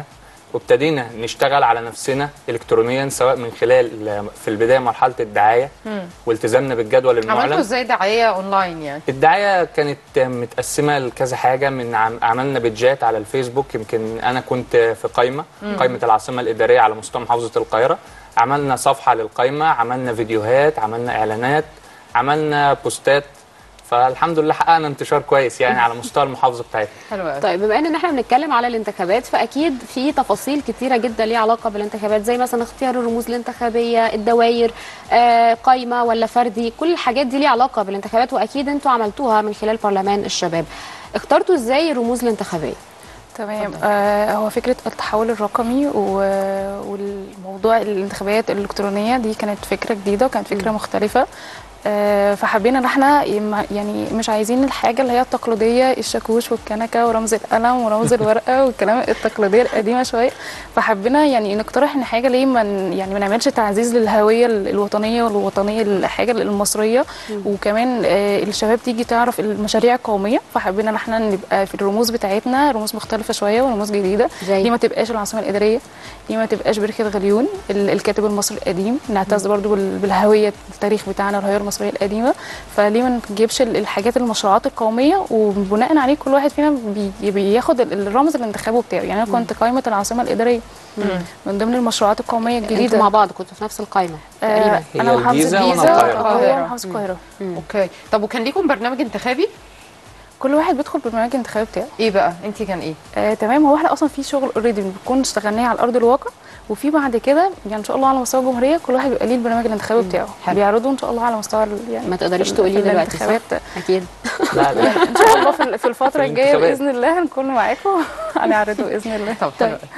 وابتدينا نشتغل على نفسنا الكترونيا سواء من خلال آه، في البدايه مرحله الدعايه والتزامنا بالجدول عملتوا المعلن ازاي دعايه اونلاين يعني الدعايه كانت متقسمه لكذا حاجه من عم عملنا بيدجات على الفيسبوك يمكن انا كنت في قائمه قائمه العاصمه الاداريه على مستوى محافظه القاهره عملنا صفحه للقائمه عملنا فيديوهات عملنا اعلانات عملنا بوستات فالحمد لله حققنا انتشار كويس يعني على مستوى المحافظه بتاعتنا حلو قوي طيب بما ان احنا بنتكلم على الانتخابات فاكيد في تفاصيل كتيره جدا ليها علاقه بالانتخابات زي مثلا اختيار الرموز الانتخابيه الدوائر آه، قايمه ولا فردي كل الحاجات دي ليها علاقه بالانتخابات واكيد انتوا عملتوها من خلال برلمان الشباب اخترتوا ازاي الرموز الانتخابيه تمام آه هو فكره التحول الرقمي و- والموضوع الانتخابات الالكترونيه دي كانت فكره جديده وكانت فكره مختلفه آه فحبينا ان احنا يم- يعني مش عايزين الحاجه اللي هي التقليديه الشاكوش والكنكه ورمز القلم ورمز الورقه والكلام التقليديه القديمه شويه فحبينا يعني نقترح ان حاجه ليه ما ن- يعني ما نعملش تعزيز للهويه ال- الوطنيه والوطنيه الحاجه المصريه وكمان آه الشباب تيجي تعرف المشاريع القوميه فحبينا ان احنا نبقى في الرموز بتاعتنا رموز مختلفه شويه ورموز جديده زي؟ دي ما تبقاش العاصمه الاداريه دي ما تبقاش بركه غليون ال- الكاتب المصري القديم نعتز برضو بال- بالهويه التاريخ بتاعنا الهويه المصريه القديمه فليه ما نجيبش ال- الحاجات المشروعات القوميه وبناء عليه كل واحد فينا بي- بياخد ال- الرمز الانتخابي بتاعه يعني انا كنت قائمه العاصمه الاداريه من ضمن المشروعات القوميه انتوا الجديده مع بعض كنتوا في نفس القائمه آه، تقريبا هي انا محافظه الجيزة وأنا الجيزه القاهرة. وهو القاهرة. محافظ القاهره اوكي طب وكان ليكم برنامج انتخابي كل واحد بيدخل بالبرنامج الانتخابي بتاعه ايه بقى انت كان ايه آه تمام هو احنا اصلا في شغل اوريدي بنكون اشتغلناه على ارض الواقع وفي بعد كده يعني ان شاء الله على مستوى الجمهوريه كل واحد بيبقى ليه البرنامج الانتخابي بتاعه حلو. بيعرضوا ان شاء الله على مستوى ال- يعني ما تقدريش في- تقولي في دلوقتي صح الانتخابات اكيد لا لا ان شاء الله في ال- في الفتره في الجايه الانتخابات. باذن الله هنكون معاكم هنعرضه باذن الله طب حلو قوي.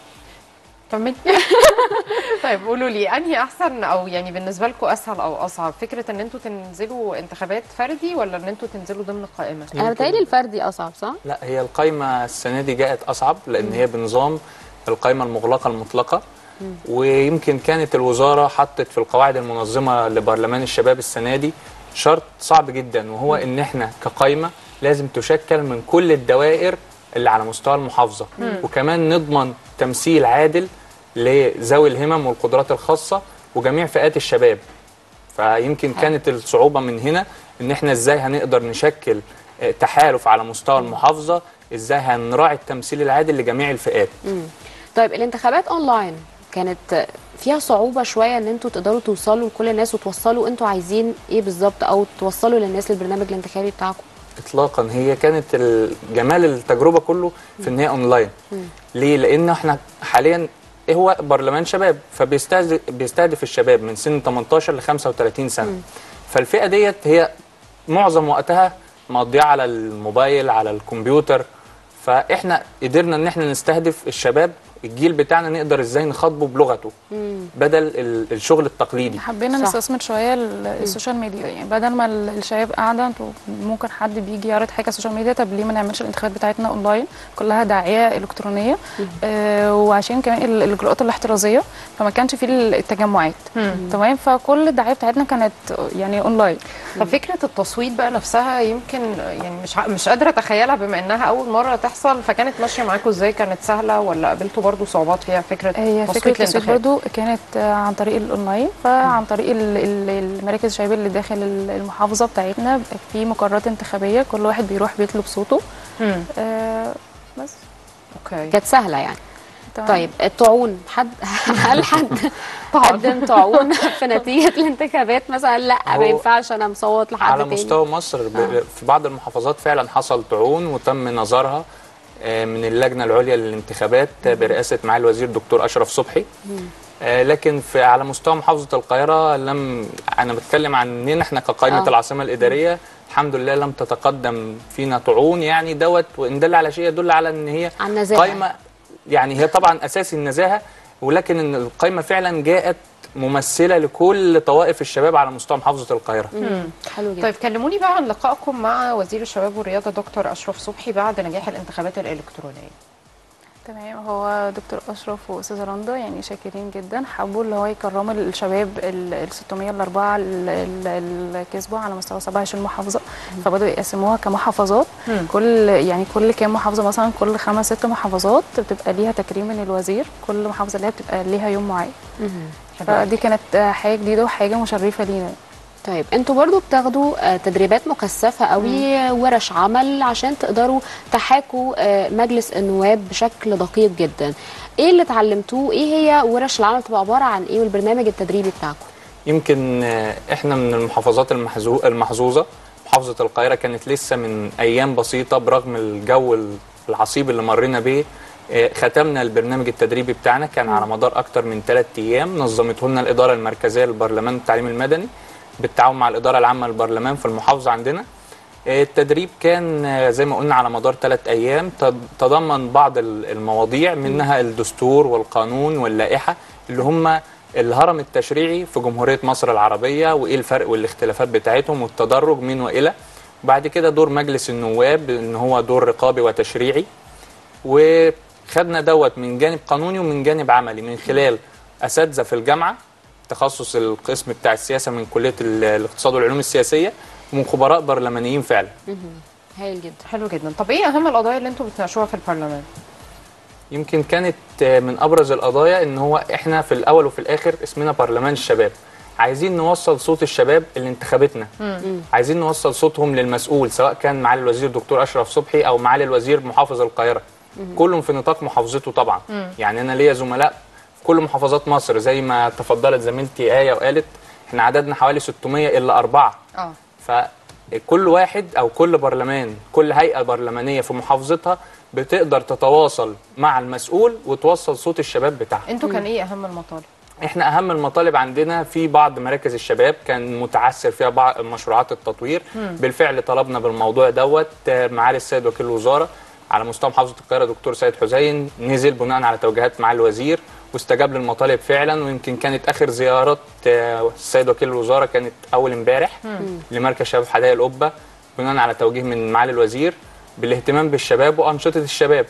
كملي طيب قولوا لي انهي احسن او يعني بالنسبه لكم اسهل او اصعب فكره ان انتوا تنزلوا انتخابات فردي ولا ان انتوا تنزلوا ضمن قائمه انا بتهيألي الفردي اصعب صح لا هي القايمة السنة دي جاءت أصعب لأن هي بنظام القايمة المغلقة المطلقة ويمكن كانت الوزارة حطت في القواعد المنظمة لبرلمان الشباب السنة دي شرط صعب جدا وهو إن إحنا كقايمة لازم تشكل من كل الدوائر اللي على مستوى المحافظة وكمان نضمن تمثيل عادل لذوي الهمم والقدرات الخاصة وجميع فئات الشباب فيمكن كانت الصعوبة من هنا ان احنا ازاي هنقدر نشكل آه، تحالف على مستوى المحافظة ازاي هنراعي التمثيل العادل لجميع الفئات طيب الانتخابات اونلاين كانت فيها صعوبة شوية ان انتوا تقدروا توصلوا لكل الناس وتوصلوا انتوا عايزين ايه بالظبط او توصلوا للناس البرنامج الانتخابي بتاعكم اطلاقا هي كانت ال- جمال التجربة كله في ان هي اونلاين ليه لان احنا حاليا إيه هو برلمان شباب فبيستهدف بيستهدف الشباب من سن 18 ل 35 سنة فالفئة ديت هي معظم وقتها مقضيها على الموبايل على الكمبيوتر فاحنا قدرنا ان احنا نستهدف الشباب الجيل بتاعنا نقدر ازاي نخاطبه بلغته بدل ال- الشغل التقليدي حبينا صح. نستثمر شويه ال- السوشيال ميديا يعني بدل ما ال- الشباب قاعده انتوا ممكن حد بيجي يعرض حاجه على السوشيال ميديا طب ليه ما نعملش الانتخابات بتاعتنا اونلاين كلها داعيه الكترونيه آه وعشان كمان ال- الاجراءات الاحترازيه فما كانش فيه التجمعات تمام فكل الدعايه بتاعتنا كانت يعني اونلاين طب فكره التصويت بقى نفسها يمكن يعني مش ع- مش قادره اتخيلها بما انها اول مره تحصل فكانت ماشيه معاكم ازاي كانت سهله ولا قابلتوا برضو صعوبات فيها فكره هي فكره تصويت التصويت الانتخاب برضو كانت آه، عن طريق الاونلاين فعن طريق ال- ال- المراكز الشباب اللي داخل ال- المحافظه بتاعتنا بيبقى في مقرات انتخابيه كل واحد بيروح بيطلب صوته مم. آه بس اوكي كانت سهلة يعني تمام. طيب الطاعون حد هل حد قدم طاعون في نتيجة الانتخابات مثلا لا ما هو ينفعش انا مصوت لحد على تاني مستوى مصر ب... في بعض المحافظات فعلا حصل طعون وتم نظرها آه، من اللجنه العليا للانتخابات آه، برئاسه معالي الوزير دكتور اشرف صبحي آه، لكن في على مستوى محافظه القاهره لم انا بتكلم عننا احنا كقائمه آه. العاصمه الاداريه الحمد لله لم تتقدم فينا طعون يعني دوت وان دل على شيء يدل على ان هي عن نزاهة. قائمه يعني هي طبعا اساسي النزاهه ولكن ان القائمه فعلا جاءت ممثله لكل طوائف الشباب على مستوى محافظه القاهره حلو جدا طيب كلموني بقى عن لقائكم مع وزير الشباب والرياضه دكتور اشرف صبحي بعد نجاح الانتخابات الالكترونيه تمام هو دكتور اشرف واستاذه رندا يعني شاكرين جدا حبوا اللي هو يكرموا الشباب ال ال 600 الاربعه اللي كسبوا على مستوى 27 محافظه فبداوا يقسموها كمحافظات كل يعني كل كام محافظه مثلا كل خمس ست محافظات بتبقى ليها تكريم من الوزير كل محافظه ليها بتبقى ليها يوم معين فدي كانت حاجه جديده وحاجه مشرفه لينا طيب انتوا برضو بتاخدوا آه، تدريبات مكثفة قوي ورش عمل عشان تقدروا تحاكوا آه، مجلس النواب بشكل دقيق جدا ايه اللي اتعلمتوه ايه هي ورش العمل بتبقى عبارة عن ايه والبرنامج التدريبي بتاعكم يمكن آه، احنا من المحافظات المحزو- المحظوظه محافظه القاهره كانت لسه من ايام بسيطه برغم الجو العصيب اللي مرينا بيه آه، ختمنا البرنامج التدريبي بتاعنا كان على مدار اكتر من ثلاث ايام نظمته لنا الاداره المركزيه للبرلمان التعليم المدني بالتعاون مع الاداره العامه للبرلمان في المحافظه عندنا آه، التدريب كان آه، زي ما قلنا على مدار ثلاث ايام تض- تضمن بعض ال- المواضيع منها الدستور والقانون واللائحه اللي هم الهرم التشريعي في جمهوريه مصر العربيه وايه الفرق والاختلافات بتاعتهم والتدرج من والى بعد كده دور مجلس النواب ان هو دور رقابي وتشريعي وخدنا دوت من جانب قانوني ومن جانب عملي من خلال اساتذه في الجامعه تخصص القسم بتاع السياسه من كليه ال- الاقتصاد والعلوم السياسيه ومن خبراء برلمانيين فعلا هايل جدا حلو جدا طب ايه اهم القضايا اللي انتوا بتناقشوها في البرلمان يمكن كانت من ابرز القضايا ان هو احنا في الاول وفي الاخر اسمنا برلمان الشباب عايزين نوصل صوت الشباب اللي انتخبتنا عايزين نوصل صوتهم للمسؤول سواء كان معالي الوزير دكتور اشرف صبحي او معالي الوزير محافظ القاهره كلهم في نطاق محافظته طبعا يعني انا ليا زملاء في كل محافظات مصر زي ما تفضلت زميلتي ايه وقالت احنا عددنا حوالي 600 الا اربعه اه فكل واحد او كل برلمان كل هيئه برلمانيه في محافظتها بتقدر تتواصل مع المسؤول وتوصل صوت الشباب بتاعها انتوا كان ايه اهم المطالب احنا اهم المطالب عندنا في بعض مراكز الشباب كان متعثر فيها بعض مشروعات التطوير بالفعل طلبنا بالموضوع دوت آه، معالي السيد وكيل الوزاره على مستوى محافظه القاهره دكتور سيد حسين نزل بناء على توجيهات معالي الوزير واستجاب للمطالب فعلا ويمكن كانت اخر زيارات آه، السيد وكيل الوزاره كانت اول امبارح لمركز شباب حدائق القبه بناء على توجيه من معالي الوزير بالاهتمام بالشباب وانشطه الشباب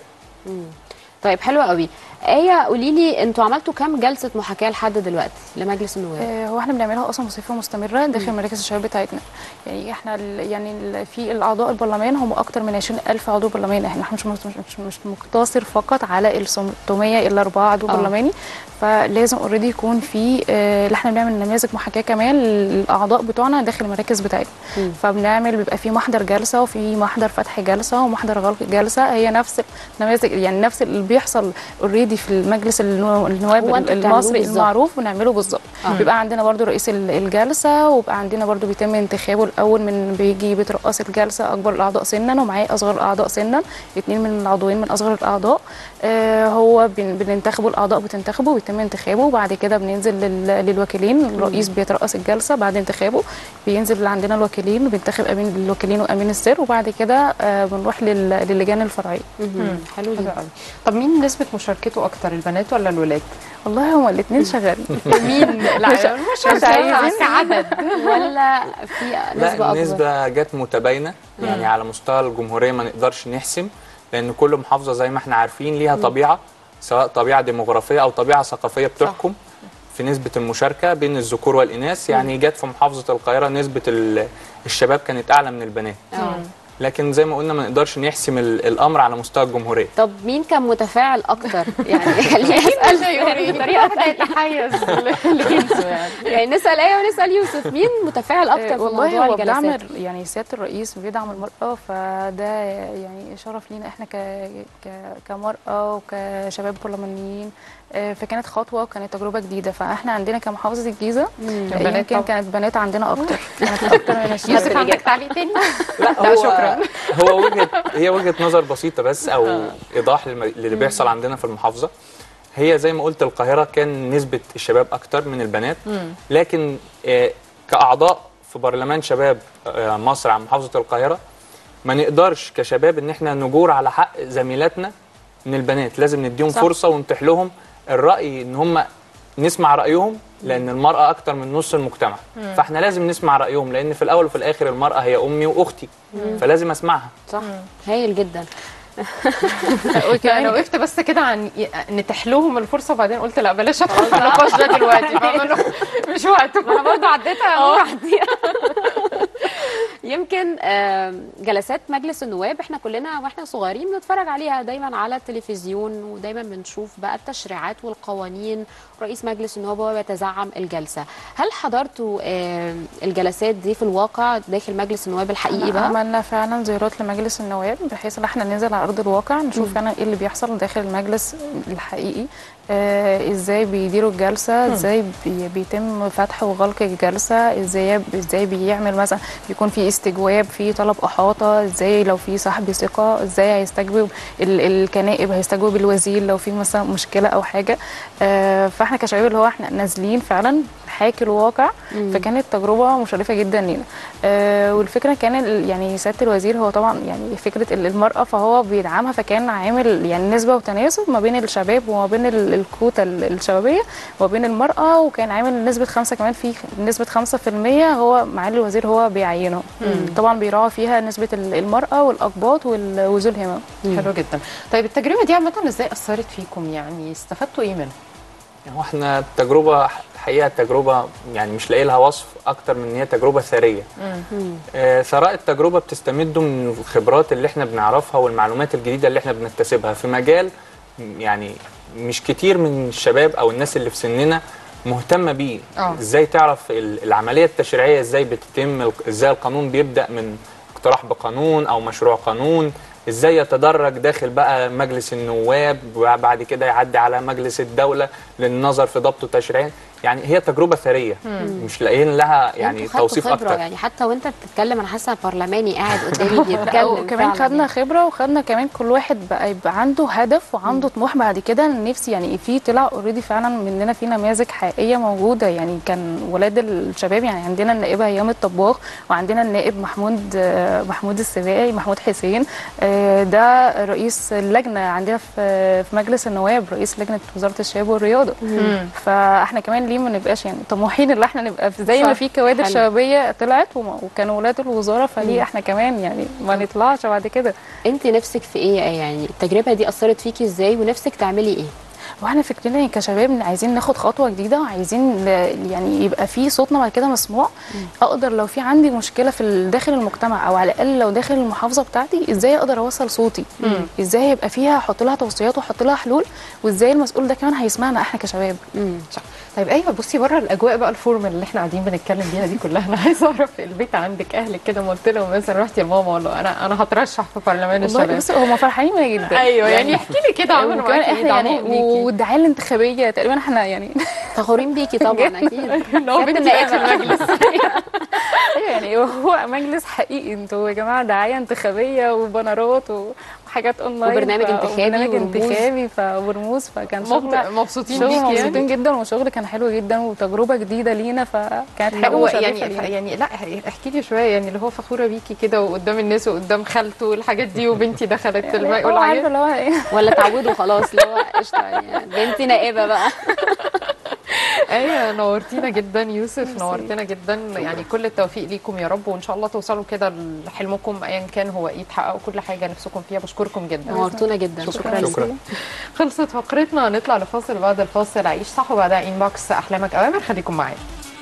طيب حلو قوي ايه قولي لي انتوا عملتوا كام جلسة محاكاة لحد دلوقتي لمجلس النواب آه، هو احنا بنعملها اصلا بصفه مستمره داخل مراكز الشباب بتاعتنا يعني احنا ال- يعني ال- في الاعضاء البرلمان هم اكتر من 20000 عضو برلماني احنا مش مش مش, مش مقتصر فقط على ال 600 الا 4 عضو آه. برلماني فلازم اوريدي يكون في آه، اللي احنا بنعمل نماذج محاكاه كمان للاعضاء بتوعنا داخل المراكز بتاعتنا مم. فبنعمل بيبقى في محضر جلسه وفي محضر فتح جلسه ومحضر غلق جلسه هي نفس النماذج يعني نفس اللي بيحصل اوريدي في المجلس النو- النواب هو انتوا بتعملوه المصري بالظبط. المعروف ونعمله بالظبط آه. بيبقى عندنا برضو رئيس ال- الجلسه وبقى عندنا برضو بيتم انتخابه الاول من بيجي بيترأس الجلسه اكبر الاعضاء سنا ومعاه اصغر الاعضاء سنا اثنين من العضوين من اصغر الاعضاء آه هو بن- بننتخبه الاعضاء بتنتخبه ويتم انتخابه وبعد كده بننزل لل- للوكيلين الرئيس بيترأس الجلسه بعد انتخابه بينزل عندنا الوكيلين وبينتخب امين الوكيلين وامين السر وبعد كده آه بنروح لل- للجان الفرعيه مهم. حلو حلو جدا قوي طب مين نسبه مشاركته اكتر البنات ولا الولاد والله هما الاثنين شغالين مين لا مش عايزين. كعدد ولا في نسبة لا اكبر النسبة جت متباينة يعني على مستوى الجمهورية ما نقدرش نحسم لأن كل محافظة زي ما احنا عارفين ليها طبيعة سواء طبيعة ديموغرافية أو طبيعة ثقافية بتحكم في نسبة المشاركة بين الذكور والإناث يعني جت في محافظة القاهرة نسبة ال- الشباب كانت أعلى من البنات آه. لكن زي ما قلنا ما نقدرش نحسم ال- الأمر على مستوى الجمهورية طب مين كان متفاعل اكتر يعني خليني اسال بطريقه واحده يتحيز لجنسه يعني يعني نسال ايه ونسال يوسف مين متفاعل اكتر في والله موضوع هو بدعم الجلسات يعني سياده الرئيس بيدعم المراه فده يعني شرف لينا احنا ك ك كمراه وكشباب برلمانيين آه، فكانت خطوه وكانت تجربه جديده فاحنا عندنا كمحافظه الجيزه البنات يمكن طبعا. كانت بنات عندنا اكتر كانت اكتر من يوسف الشباب عندك تعليق تاني لا لا، هو شكراً. هو وجهه هي وجهه نظر بسيطه بس او ايضاح للم- للي بيحصل عندنا في المحافظه هي زي ما قلت القاهره كان نسبه الشباب اكتر من البنات لكن آه، كاعضاء في برلمان شباب آه، مصر عن محافظه القاهره ما نقدرش كشباب ان احنا نجور على حق زميلاتنا من البنات لازم نديهم صح. فرصه ونتيح لهم الراي ان هم نسمع رايهم لان المراه اكتر من نص المجتمع فاحنا لازم نسمع رايهم لان في الاول وفي الاخر المراه هي امي واختي فلازم اسمعها صح هايل جدا انا وقفت بس كده عن نتيح لهم الفرصه وبعدين قلت لا بلاش ادخل في النقاش ده دلوقتي فاهمة؟ إنه مش وقته انا برضو عديتها نور عديها يمكن آم، جلسات مجلس النواب احنا كلنا واحنا صغيرين بنتفرج عليها دايما على التلفزيون ودايما بنشوف بقى التشريعات والقوانين رئيس مجلس النواب هو بيتزعم الجلسه هل حضرتوا آم، الجلسات دي في الواقع داخل مجلس النواب الحقيقي بقى عملنا فعلا زيارات لمجلس النواب بحيث ان احنا ننزل على ارض الواقع نشوف فعلا ايه اللي بيحصل داخل المجلس الحقيقي آه ازاي بيديروا الجلسه ازاي بي بيتم فتح وغلق الجلسه ازاي ازاي بيعمل مثلا بيكون في استجواب في طلب احاطه ازاي لو في سحب ثقه ازاي هيستجوب ال- الكنائب هيستجوب الوزير لو في مثلا مشكله او حاجه آه فاحنا كشباب اللي هو احنا نازلين فعلا نحاكي الواقع فكانت تجربه مشرفه جدا لينا آه والفكره كان ال- يعني سياده الوزير هو طبعا يعني فكره ال- المراه فهو بيدعمها فكان عامل يعني نسبه وتناسب ما بين الشباب وما بين ال- الكوتا ال- الشبابيه وما بين المراه وكان عامل نسبه خمسه كمان في نسبه 5% هو معالي الوزير هو بيعينهم طبعا بيراعى فيها نسبه ال- المراه والاقباط وال- وذو الهمم حلو جدا طيب التجربه دي عامه ازاي اثرت فيكم يعني استفدتوا ايه منها هو احنا التجربه الحقيقه التجربه يعني مش لاقي لها وصف اكتر من ان هي تجربه ثريه آه، ثراء التجربه بتستمد من الخبرات اللي احنا بنعرفها والمعلومات الجديده اللي احنا بنكتسبها في مجال يعني مش كتير من الشباب او الناس اللي في سننا مهتمه بيه آه. ازاي تعرف ال- العمليه التشريعيه ازاي بتتم ال- ازاي القانون بيبدا من اقتراح بقانون او مشروع قانون ازاي يتدرج داخل بقى مجلس النواب وبعد كده يعدي على مجلس الدوله للنظر في ضبطه تشريعيا يعني هي تجربه ثريه مش لاقيين لها يعني انتوا خدتوا توصيف خبرة اكتر يعني حتى وانت بتتكلم انا حاسه برلماني قاعد قدامي بيتكلم وكمان فعلاً خدنا خبره وخدنا كمان كل واحد بقى يبقى عنده هدف وعنده طموح بعد كده نفسي يعني في طلع اوريدي فعلا مننا في نماذج حقيقيه موجوده يعني كان ولاد الشباب يعني عندنا النائبه هيام الطباخ وعندنا النائب محمود آه، محمود السباعي محمود حسين آه، ده رئيس اللجنه عندنا في في مجلس النواب رئيس لجنه وزاره الشباب والرياضه فاحنا كمان ليه ما نبقاش يعني طموحين ان احنا نبقى في زي ما صح. في كوادر حلو. شبابيه طلعت وما- وكانوا ولاد الوزاره فليه احنا كمان يعني ما نطلعش بعد كده انت نفسك في ايه يعني التجربه دي اثرت فيكي ازاي ونفسك تعملي ايه واحنا فكرنا كشباب إن عايزين ناخد خطوه جديده وعايزين ل- يعني يبقى في صوتنا بعد كده مسموع اقدر لو في عندي مشكله في ال- داخل المجتمع او على الاقل لو داخل المحافظه بتاعتي ازاي اقدر اوصل صوتي ازاي يبقى فيها احط لها توصيات واحط لها حلول وازاي المسؤول ده كمان هيسمعنا احنا كشباب صح طيب ايوه بصي بره الاجواء بقى الفورمال اللي احنا قاعدين بنتكلم بيها دي كلها انا عايزه اعرف البيت عندك اهلك كده ما قلت لهم مثلا رحتي لماما والله انا انا هترشح في برلمان والله الشباب بص هم فرحانين بيا جدا ايوه يعني احكي لي كده عملوا وكمان معاكي ايه احنا يعني دعمهم ليكي والدعايه الانتخابيه تقريبا احنا يعني فخورين بيكي طبعا اكيد اللي هو بنتي بقى في المجلس ايوه يعني هو مجلس حقيقي انتوا يا جماعه دعايه انتخابيه وبنرات وحاجات اونلاين وبرنامج ف- انتخابي وبرنامج ورموز. انتخابي ف- ورموز فكان مبت- شغل مبسوطين شغل بيكي يعني مبسوطين جدا وشغل كان حلو جدا وتجربه جديده لينا فكانت لا حاجه هو مشرفه يعني لينا. يعني لا احكي لي شويه يعني اللي هو فخوره بيكي كده وقدام الناس وقدام خالته والحاجات دي وبنتي دخلت الماء هو عارفه والعيال اللي هو ايه ولا تعودوا خلاص اللي هو قشطه يعني بنتي نائبه بقى ايوه نورتينا جدا يوسف نورتنا جدا يعني كل التوفيق ليكم يا رب وان شاء الله توصلوا كده لحلمكم ايا كان هو ايه تحققوا كل حاجه نفسكم فيها بشكركم جدا نورتونا جدا شكرا, شكراً. ليكي. شكرا خلصت فقرتنا نطلع لفاصل بعد الفاصل عيش صح وبعدها انبوكس احلامك اوامر خليكم معانا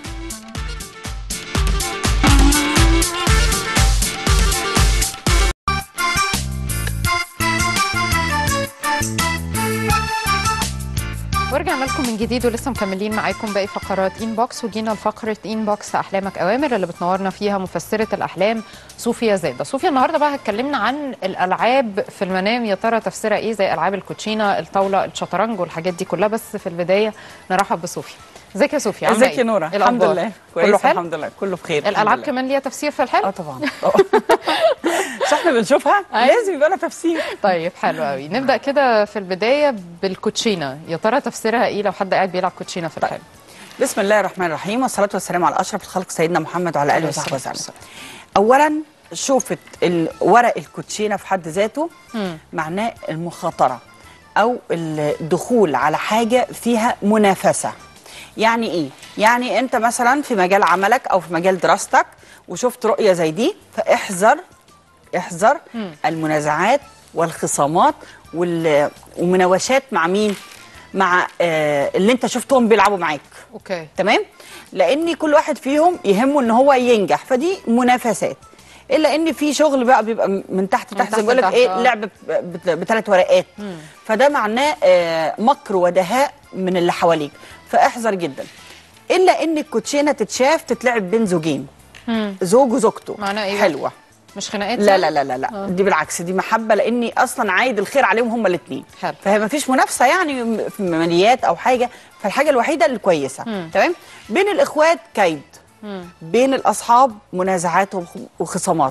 ورجعنا لكم من جديد ولسه مكملين معاكم باقي فقرات انبوكس وجينا لفقره انبوكس احلامك اوامر اللي بتنورنا فيها مفسره الاحلام صوفيا زاده صوفيا النهارده بقى هتكلمنا عن الالعاب في المنام يا ترى تفسيرها ايه زي العاب الكوتشينه الطاوله الشطرنج والحاجات دي كلها بس في البدايه نرحب بصوفيا ازيك يا صوفيا عامله ازيك ايه؟ يا نوره إيه الحمد الأخبار؟ لله كله كويس حلو الحمد لله كله بخير الحمد الالعاب لله. كمان ليها تفسير في الحلم اه طبعا طبعا. مش احنا بنشوفها لازم يبقى لها تفسير طيب حلو قوي نبدا كده في البدايه بالكوتشينه يا ترى تفسيرها ايه لو حد قاعد بيلعب كوتشينه في الحلم بسم الله الرحمن الرحيم والصلاه والسلام على اشرف الخلق سيدنا محمد وعلى اله وصحبه وسلم اولا شوفت ال- ورق الكوتشينه في حد ذاته معناه المخاطره او الدخول على حاجه فيها منافسه يعني ايه يعني انت مثلا في مجال عملك او في مجال دراستك وشفت رؤيه زي دي فاحذر احذر المنازعات والخصامات وال- ومناوشات مع مين مع آه اللي انت شفتهم بيلعبوا معاك اوكي تمام لان كل واحد فيهم يهمه ان هو ينجح فدي منافسات الا ان في شغل بقى بيبقى من تحت من تحت زي تحت ما بقول لك لتحت، ايه آه. لعب بثلاث ورقات فده معناه آه مكر ودهاء من اللي حواليك فاحذر جدا الا ان الكوتشينه تتشاف تتلعب بين زوجين زوج وزوجته معناه إيه بقى؟ حلوه مش خناقات لا يعني؟ لا لا لا, لا. دي بالعكس دي محبه لاني اصلا عايد الخير عليهم هما الاثنين حلو. فهي ما فيش منافسه يعني في ماليات او حاجه فالحاجه الوحيده اللي كويسه تمام بين الاخوات كيد بين الاصحاب منازعات وخ- وخصامات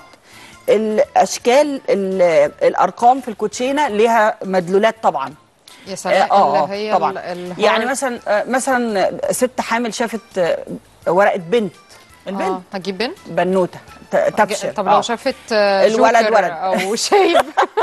الاشكال ال- الارقام في الكوتشينه ليها مدلولات طبعا يا سلام آه، اللي هي طبعا ال- الهارد. يعني مثلا آه، مثلا ست حامل شافت آه، ورقه بنت البنت اه هتجيب بنت بنوته ت- تبشر طب آه. لو شافت آه، الولد جوكر ولد. او شايب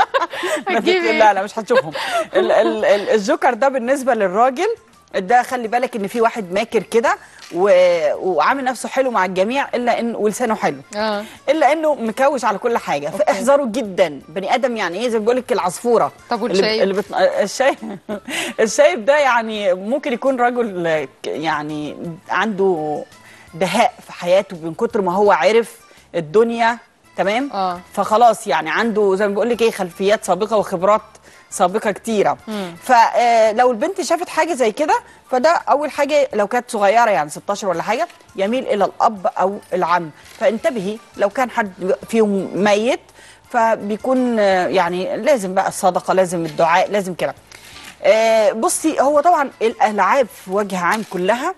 ما هتجيب تت- ايه؟ لا لا مش هتشوفهم ال- ال- ال- الجوكر ده بالنسبه للراجل ده خلي بالك ان في واحد ماكر كده و- وعامل نفسه حلو مع الجميع الا ان ولسانه حلو اه الا انه مكوش على كل حاجه فاحذروا جدا بني ادم يعني ايه زي ما بقول لك العصفوره طب اللي, والشايب؟ اللي بت... الشايب الشايب ده يعني ممكن يكون رجل يعني عنده دهاء في حياته من كتر ما هو عرف الدنيا تمام آه. فخلاص يعني عنده زي ما بقول لك ايه خلفيات سابقه وخبرات سابقه كتيره فلو البنت شافت حاجه زي كده فده اول حاجه لو كانت صغيره يعني 16 ولا حاجه يميل الى الاب او العم فانتبهي لو كان حد فيهم ميت فبيكون آه، يعني لازم بقى الصدقه لازم الدعاء لازم كده آه، بصي هو طبعا الالعاب في وجه عام كلها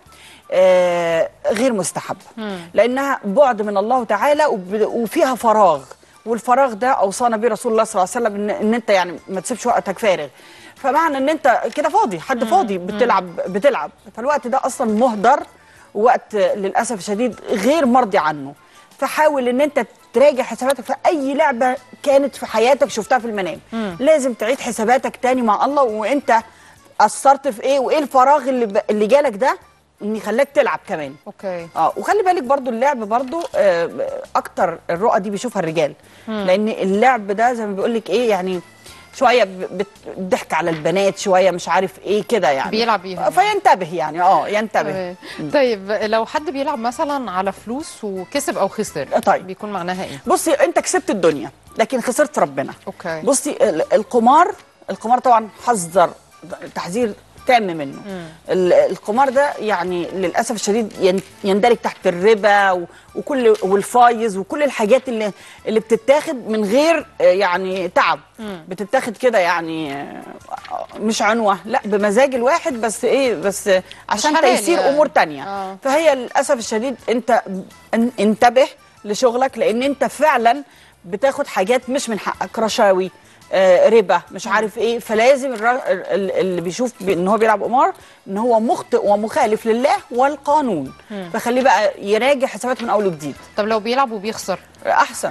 آه، غير مستحبه لانها بعد من الله تعالى وب- وفيها فراغ والفراغ ده اوصانا به رسول الله صلى الله عليه وسلم ان, إن انت يعني ما تسيبش وقتك فارغ فمعنى ان انت كده فاضي حد فاضي بتلعب بتلعب فالوقت ده اصلا مهدر وقت للاسف الشديد غير مرضي عنه فحاول ان انت تراجع حساباتك في اي لعبه كانت في حياتك شفتها في المنام لازم تعيد حساباتك تاني مع الله وانت قصرت في ايه وايه الفراغ اللي ب... اللي جالك ده ان يخليك تلعب كمان اوكي اه وخلي بالك برضو اللعب برضو آه اكتر الرؤى دي بيشوفها الرجال لان اللعب ده زي ما بيقول لك ايه يعني شويه ب- بت- بتضحك على البنات شويه مش عارف ايه كده يعني بيلعب بيهم. فينتبه يعني اه ينتبه تمام. طيب لو حد بيلعب مثلا على فلوس وكسب او خسر طيب. بيكون معناها ايه بصي انت كسبت الدنيا لكن خسرت ربنا اوكي بصي ال- القمار القمار طبعا حذر تحذير تام منه ال- القمار ده يعني للاسف الشديد ين- يندرج تحت الربا و- وكل والفايز وكل الحاجات اللي اللي بتتاخد من غير آه، يعني تعب بتتاخد كده يعني آه، مش عنوه لا بمزاج الواحد بس ايه بس عشان حلال تيسير يعني. امور تانية آه. فهي للاسف الشديد انت ان- انتبه لشغلك لان انت فعلا بتاخد حاجات مش من حقك رشاوي آه، ربا مش عارف ايه فلازم الر- ال- اللي بيشوف ب- ان هو بيلعب قمار ان هو مخطئ ومخالف لله والقانون فخليه بقى يراجع حساباته من اول وجديد طب لو بيلعب وبيخسر احسن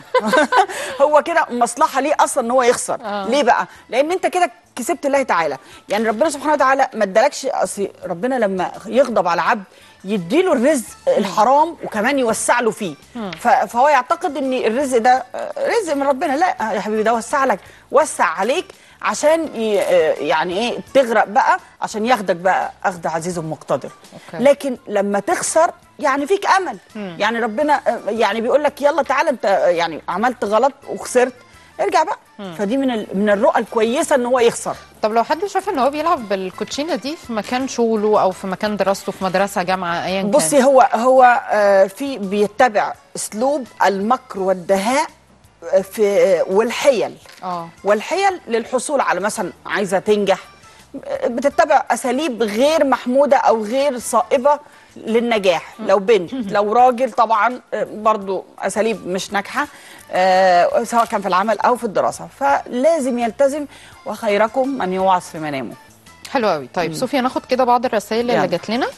هو كده مصلحه ليه اصلا ان هو يخسر آه. ليه بقى لان انت كده كسبت الله تعالى يعني ربنا سبحانه وتعالى ما ادالكش اصل ربنا لما يغضب على عبد يديله الرزق الحرام وكمان يوسع له فيه ف- فهو يعتقد ان الرزق ده آه، رزق من ربنا لا يا حبيبي ده وسع لك وسع عليك عشان ي- آه، يعني ايه تغرق بقى عشان ياخدك بقى اخذ عزيز مقتدر أوكي. لكن لما تخسر يعني فيك امل يعني ربنا آه، يعني بيقول لك يلا تعالى انت آه، يعني عملت غلط وخسرت ارجع بقى فدي من ال- من الرؤى الكويسه ان هو يخسر طب لو حد شاف ان هو بيلعب بالكوتشينه دي في مكان شغله او في مكان دراسته في مدرسه جامعه ايا كان بصي هو هو آه، في بيتبع اسلوب المكر والدهاء آه، في آه، والحيل اه والحيل للحصول على مثلا عايزه تنجح آه، بتتبع اساليب غير محموده او غير صائبه للنجاح لو بنت لو راجل طبعا آه، برضو اساليب مش ناجحه آه، سواء كان في العمل او في الدراسه فلازم يلتزم وخيركم من يوعظ في منامه حلو قوي طيب صوفيا ناخد كده بعض الرسائل اللي يلا. جات لنا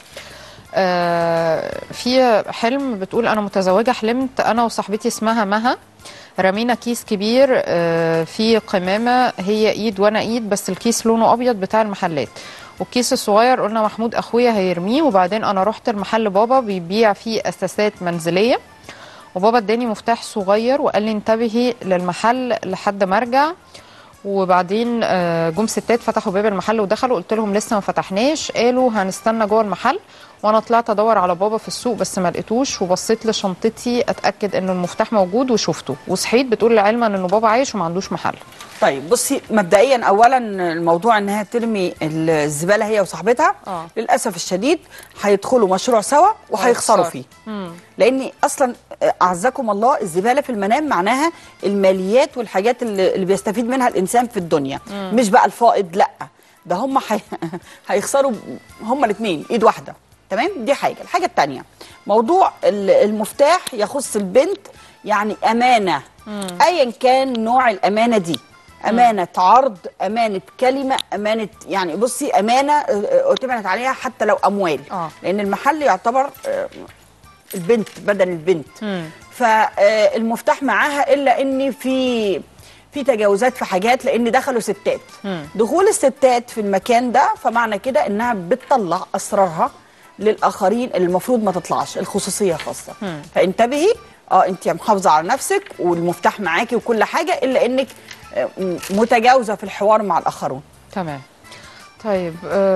آه في حلم بتقول انا متزوجه حلمت انا وصاحبتي اسمها مها رمينا كيس كبير آه فيه قمامه هي ايد وانا ايد بس الكيس لونه ابيض بتاع المحلات والكيس الصغير قلنا محمود اخويا هيرميه وبعدين انا رحت المحل بابا بيبيع فيه اساسات منزليه وبابا اداني مفتاح صغير وقال لي انتبهي للمحل لحد ما ارجع وبعدين آه، جم ستات فتحوا باب المحل ودخلوا قلت لهم لسه ما فتحناش قالوا هنستنى جوه المحل وانا طلعت ادور على بابا في السوق بس ما لقيتوش وبصيت لشنطتي اتاكد ان المفتاح موجود وشفته وصحيت بتقول علما انه بابا عايش وما عندوش محل طيب بصي مبدئيا اولا الموضوع انها ترمي الزباله هي وصاحبتها آه. للاسف الشديد هيدخلوا مشروع سوا وهيخسروا هيخسروا. فيه لان اصلا اعزكم الله الزباله في المنام معناها الماليات والحاجات اللي اللي بيستفيد منها الانسان في الدنيا مش بقى الفائض لا ده هم حي... هيخسروا هم الاثنين ايد واحده تمام دي حاجه الحاجه الثانيه موضوع ال- المفتاح يخص البنت يعني امانه ايا كان نوع الامانه دي امانه عرض امانه كلمه امانه يعني بصي امانه آه، آه، اؤتمنت عليها حتى لو اموال آه. لان المحل يعتبر آه، البنت بدن البنت فالمفتاح معاها الا ان في في تجاوزات في حاجات لان دخلوا ستات دخول الستات في المكان ده فمعنى كده انها بتطلع اسرارها للاخرين اللي المفروض ما تطلعش الخصوصيه خاصه فانتبهي اه انت محافظه على نفسك والمفتاح معاكي وكل حاجه الا انك آه، م- متجاوزه في الحوار مع الاخرون تمام طيب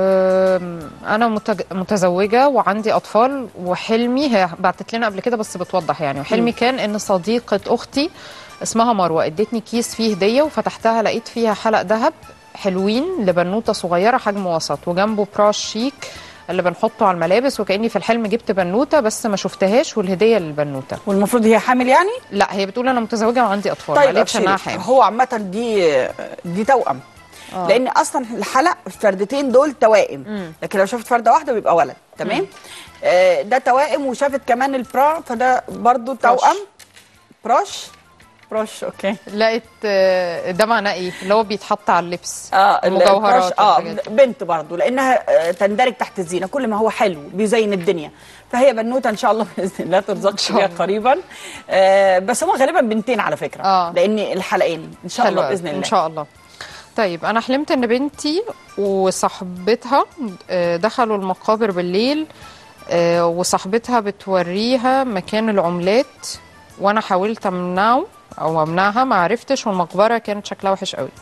آم، انا متج- متزوجه وعندي اطفال وحلمي هي بعتت لنا قبل كده بس بتوضح يعني وحلمي كان ان صديقه اختي اسمها مروه ادتني كيس فيه هديه وفتحتها لقيت فيها حلق ذهب حلوين لبنوته صغيره حجم وسط وجنبه براش شيك اللي بنحطه على الملابس وكاني في الحلم جبت بنوته بس ما شفتهاش والهديه للبنوته والمفروض هي حامل يعني لا هي بتقول انا متزوجه وعندي اطفال ما طيب قالتش انها أبشري. حامل هو عامة دي دي توأم آه. لأن أصلا الحلق الفردتين دول توائم لكن لو شافت فردة واحدة بيبقى ولد تمام آه ده توائم وشافت كمان البرا فده برضو توأم براش براش اوكي لقيت آه، ده معناه ايه اللي هو بيتحط على اللبس اه مجوهرات البراش- اه والحاجات دي. بنت برضو لانها آه، تندرج تحت الزينه كل ما هو حلو بيزين الدنيا فهي بنوته ان شاء الله باذن الله ترزق شاء بيها الله. قريبا آه بس هم غالبا بنتين على فكره آه. لان الحلقين ان شاء الله حلوة باذن الله ان شاء الله طيب انا حلمت ان بنتي وصاحبتها آه، دخلوا المقابر بالليل آه، وصاحبتها بتوريها مكان العملات وانا حاولت امنعه او امنعها ما عرفتش والمقبره كانت شكلها وحش قوي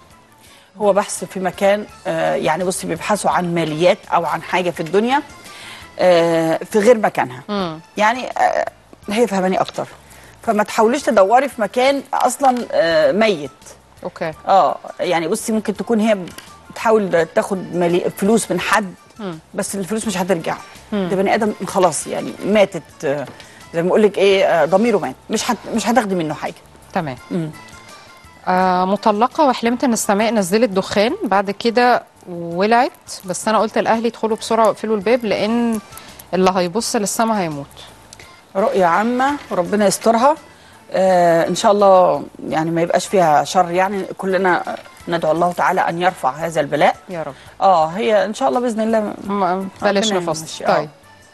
هو بحث في مكان آه، يعني بصي بيبحثوا عن ماليات او عن حاجه في الدنيا آه، في غير مكانها مم. يعني آه، هي فهماني اكتر فما تحاوليش تدوري في مكان اصلا آه، ميت اوكي اه يعني بصي ممكن تكون هي بتحاول تاخد مالي فلوس من حد بس الفلوس مش هترجع ده بني ادم خلاص يعني ماتت آه، زي ما بقول لك ايه آه، ضميره مات مش هت مش هتاخدي منه حاجه تمام آه مطلقة وحلمت ان السماء نزلت دخان بعد كده ولعت بس انا قلت لاهلي ادخلوا بسرعة واقفلوا الباب لان اللي هيبص للسماء هيموت رؤية عامة وربنا يسترها آه إن شاء الله يعني ما يبقاش فيها شر يعني كلنا ندعو الله تعالى أن يرفع هذا البلاء يا رب آه هي إن شاء الله بإذن الله م- بلاش ربنا نفصل يمشي، آه. طيب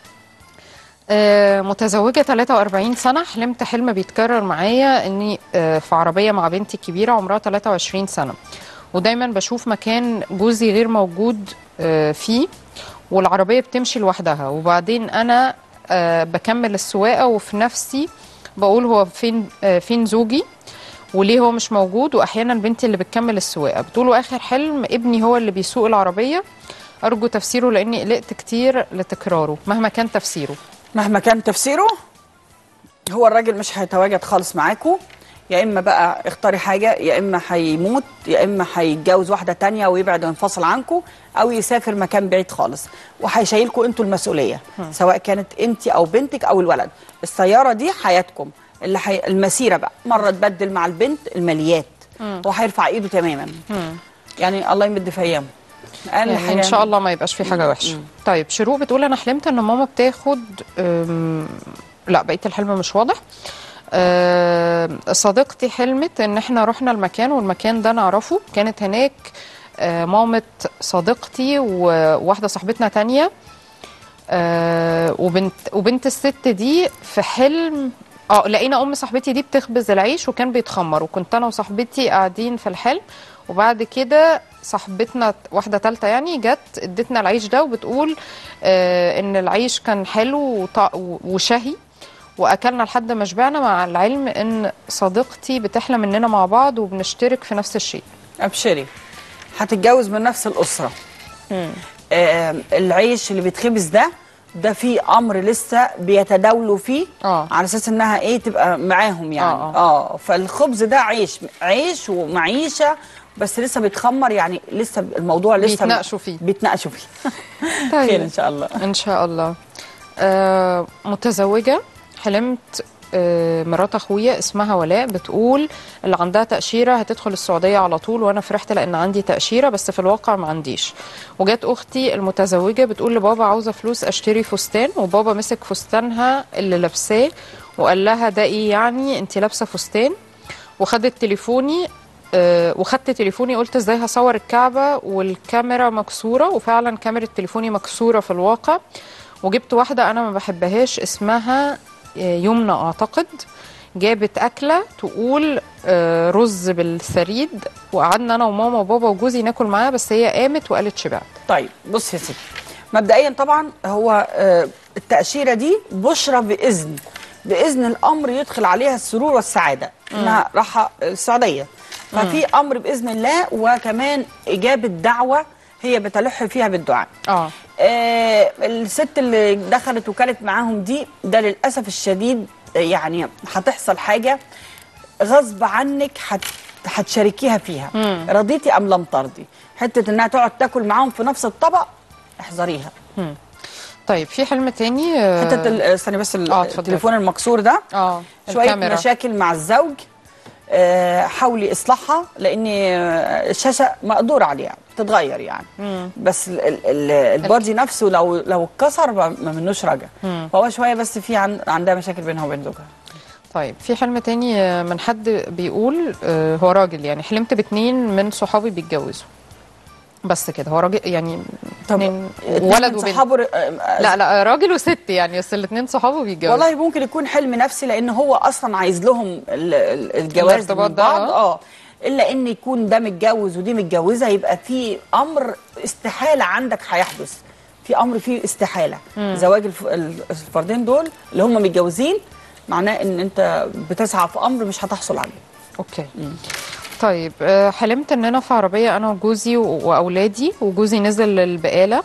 آه متزوجة 43 سنة حلمت حلم بيتكرر معايا اني آه في عربية مع بنتي الكبيرة عمرها 23 سنة ودايما بشوف مكان جوزي غير موجود آه فيه والعربية بتمشي لوحدها وبعدين انا آه بكمل السواقة وفي نفسي بقول هو فين آه فين زوجي وليه هو مش موجود واحيانا بنتي اللي بتكمل السواقه بتقولوا اخر حلم ابني هو اللي بيسوق العربيه ارجو تفسيره لاني قلقت كتير لتكراره مهما كان تفسيره مهما كان تفسيره هو الراجل مش هيتواجد خالص معاكم يا اما بقى اختاري حاجه يا اما هيموت يا اما هيتجوز واحده تانية ويبعد وينفصل عنكم او يسافر مكان بعيد خالص وهيشيلكم انتوا المسؤوليه سواء كانت انت او بنتك او الولد السياره دي حياتكم اللي حي... المسيره بقى مره تبدل مع البنت الماليات وهيرفع ايده تماما يعني الله يمد في ايامه اقل يعني حاجه ان شاء الله ما يبقاش في حاجه وحشه طيب شروق بتقول انا حلمت ان ماما بتاخد أم، لا بقيه الحلم مش واضح أم، صديقتي حلمت ان احنا رحنا المكان والمكان ده نعرفه كانت هناك أه، مامة صديقتي وواحدة صاحبتنا تانية أه، وبنت وبنت الست دي في حلم اه لقينا ام صاحبتي دي بتخبز العيش وكان بيتخمر وكنت انا وصاحبتي قاعدين في الحلم وبعد كده صاحبتنا واحده ثالثه يعني جت ادتنا العيش ده وبتقول آه ان العيش كان حلو وط- وشهي واكلنا لحد ما شبعنا مع العلم ان صديقتي بتحلم اننا مع بعض وبنشترك في نفس الشيء ابشري هتتجوز من نفس الاسره آه العيش اللي بيتخبز ده ده في امر لسه بيتداولوا فيه آه. على اساس انها ايه تبقى معاهم يعني آه، اه, آه فالخبز ده عيش عيش ومعيشه بس لسه بيتخمر يعني لسه الموضوع لسه بيتناقشوا فيه. بيتناقشوا فيه طيب. خير ان شاء الله ان شاء الله آه متزوجه حلمت آه مرات اخويا اسمها ولاء بتقول اللي عندها تاشيره هتدخل السعوديه على طول وانا فرحت لان عندي تاشيره بس في الواقع ما عنديش وجات اختي المتزوجه بتقول لبابا عاوزه فلوس اشتري فستان وبابا مسك فستانها اللي لابساه وقال لها ده ايه يعني انت لابسه فستان وخدت تليفوني آه، وخدت تليفوني قلت ازاي هصور الكعبة والكاميرا مكسورة وفعلا كاميرا تليفوني مكسورة في الواقع وجبت واحدة أنا ما بحبهاش اسمها آه، يمنى أعتقد جابت أكلة تقول آه، رز بالثريد وقعدنا أنا وماما وبابا وجوزي ناكل معاها بس هي قامت وقالت شبعت طيب بص يا ستي مبدئيا طبعا هو آه، التأشيرة دي بشرى بإذن بإذن الأمر يدخل عليها السرور والسعادة إنها راحة السعودية ففي أمر بإذن الله وكمان إجابة دعوة هي بتلح فيها بالدعاء اه آه الست اللي دخلت وكانت معاهم دي ده للأسف الشديد آه، يعني هتحصل حاجة غصب عنك هت هتشاركيها فيها رضيتي أم لم ترضي حتة إنها تقعد تاكل معاهم في نفس الطبق احذريها طيب في حلم تاني آه، حتة ال- استني بس ال- آه، اتفضلي. التليفون المكسور ده اه شوية الكاميرا. مشاكل مع الزوج آه، حاولي اصلاحها لان آه، الشاشه مقدور عليها تتغير يعني بس ال- ال- ال- البادي نفسه لو لو اتكسر ما ما منوش رجع فهو شويه بس في عن عندها مشاكل بينها وبين زوجها طيب في حلم تاني آه، من حد بيقول آه، هو راجل يعني حلمت باتنين من صحابي بيتجوزوا بس كده هو راجل يعني اتنين ولد وبنت صحابه ر- آه، لا لا راجل وست يعني بس الاثنين صحابه بيتجوزوا والله ممكن يكون حلم نفسي لان هو اصلا عايز لهم ال- ال- الجواز الارتباط من ده، بعض آه. اه الا ان يكون ده متجوز ودي متجوزه يبقى في امر استحاله عندك هيحدث في امر فيه استحاله زواج الف- ال- الفردين دول اللي هم متجوزين معناه ان انت بتسعى في امر مش هتحصل عليه اوكي طيب آه، حلمت ان انا في عربيه انا وجوزي و- واولادي وجوزي نزل البقاله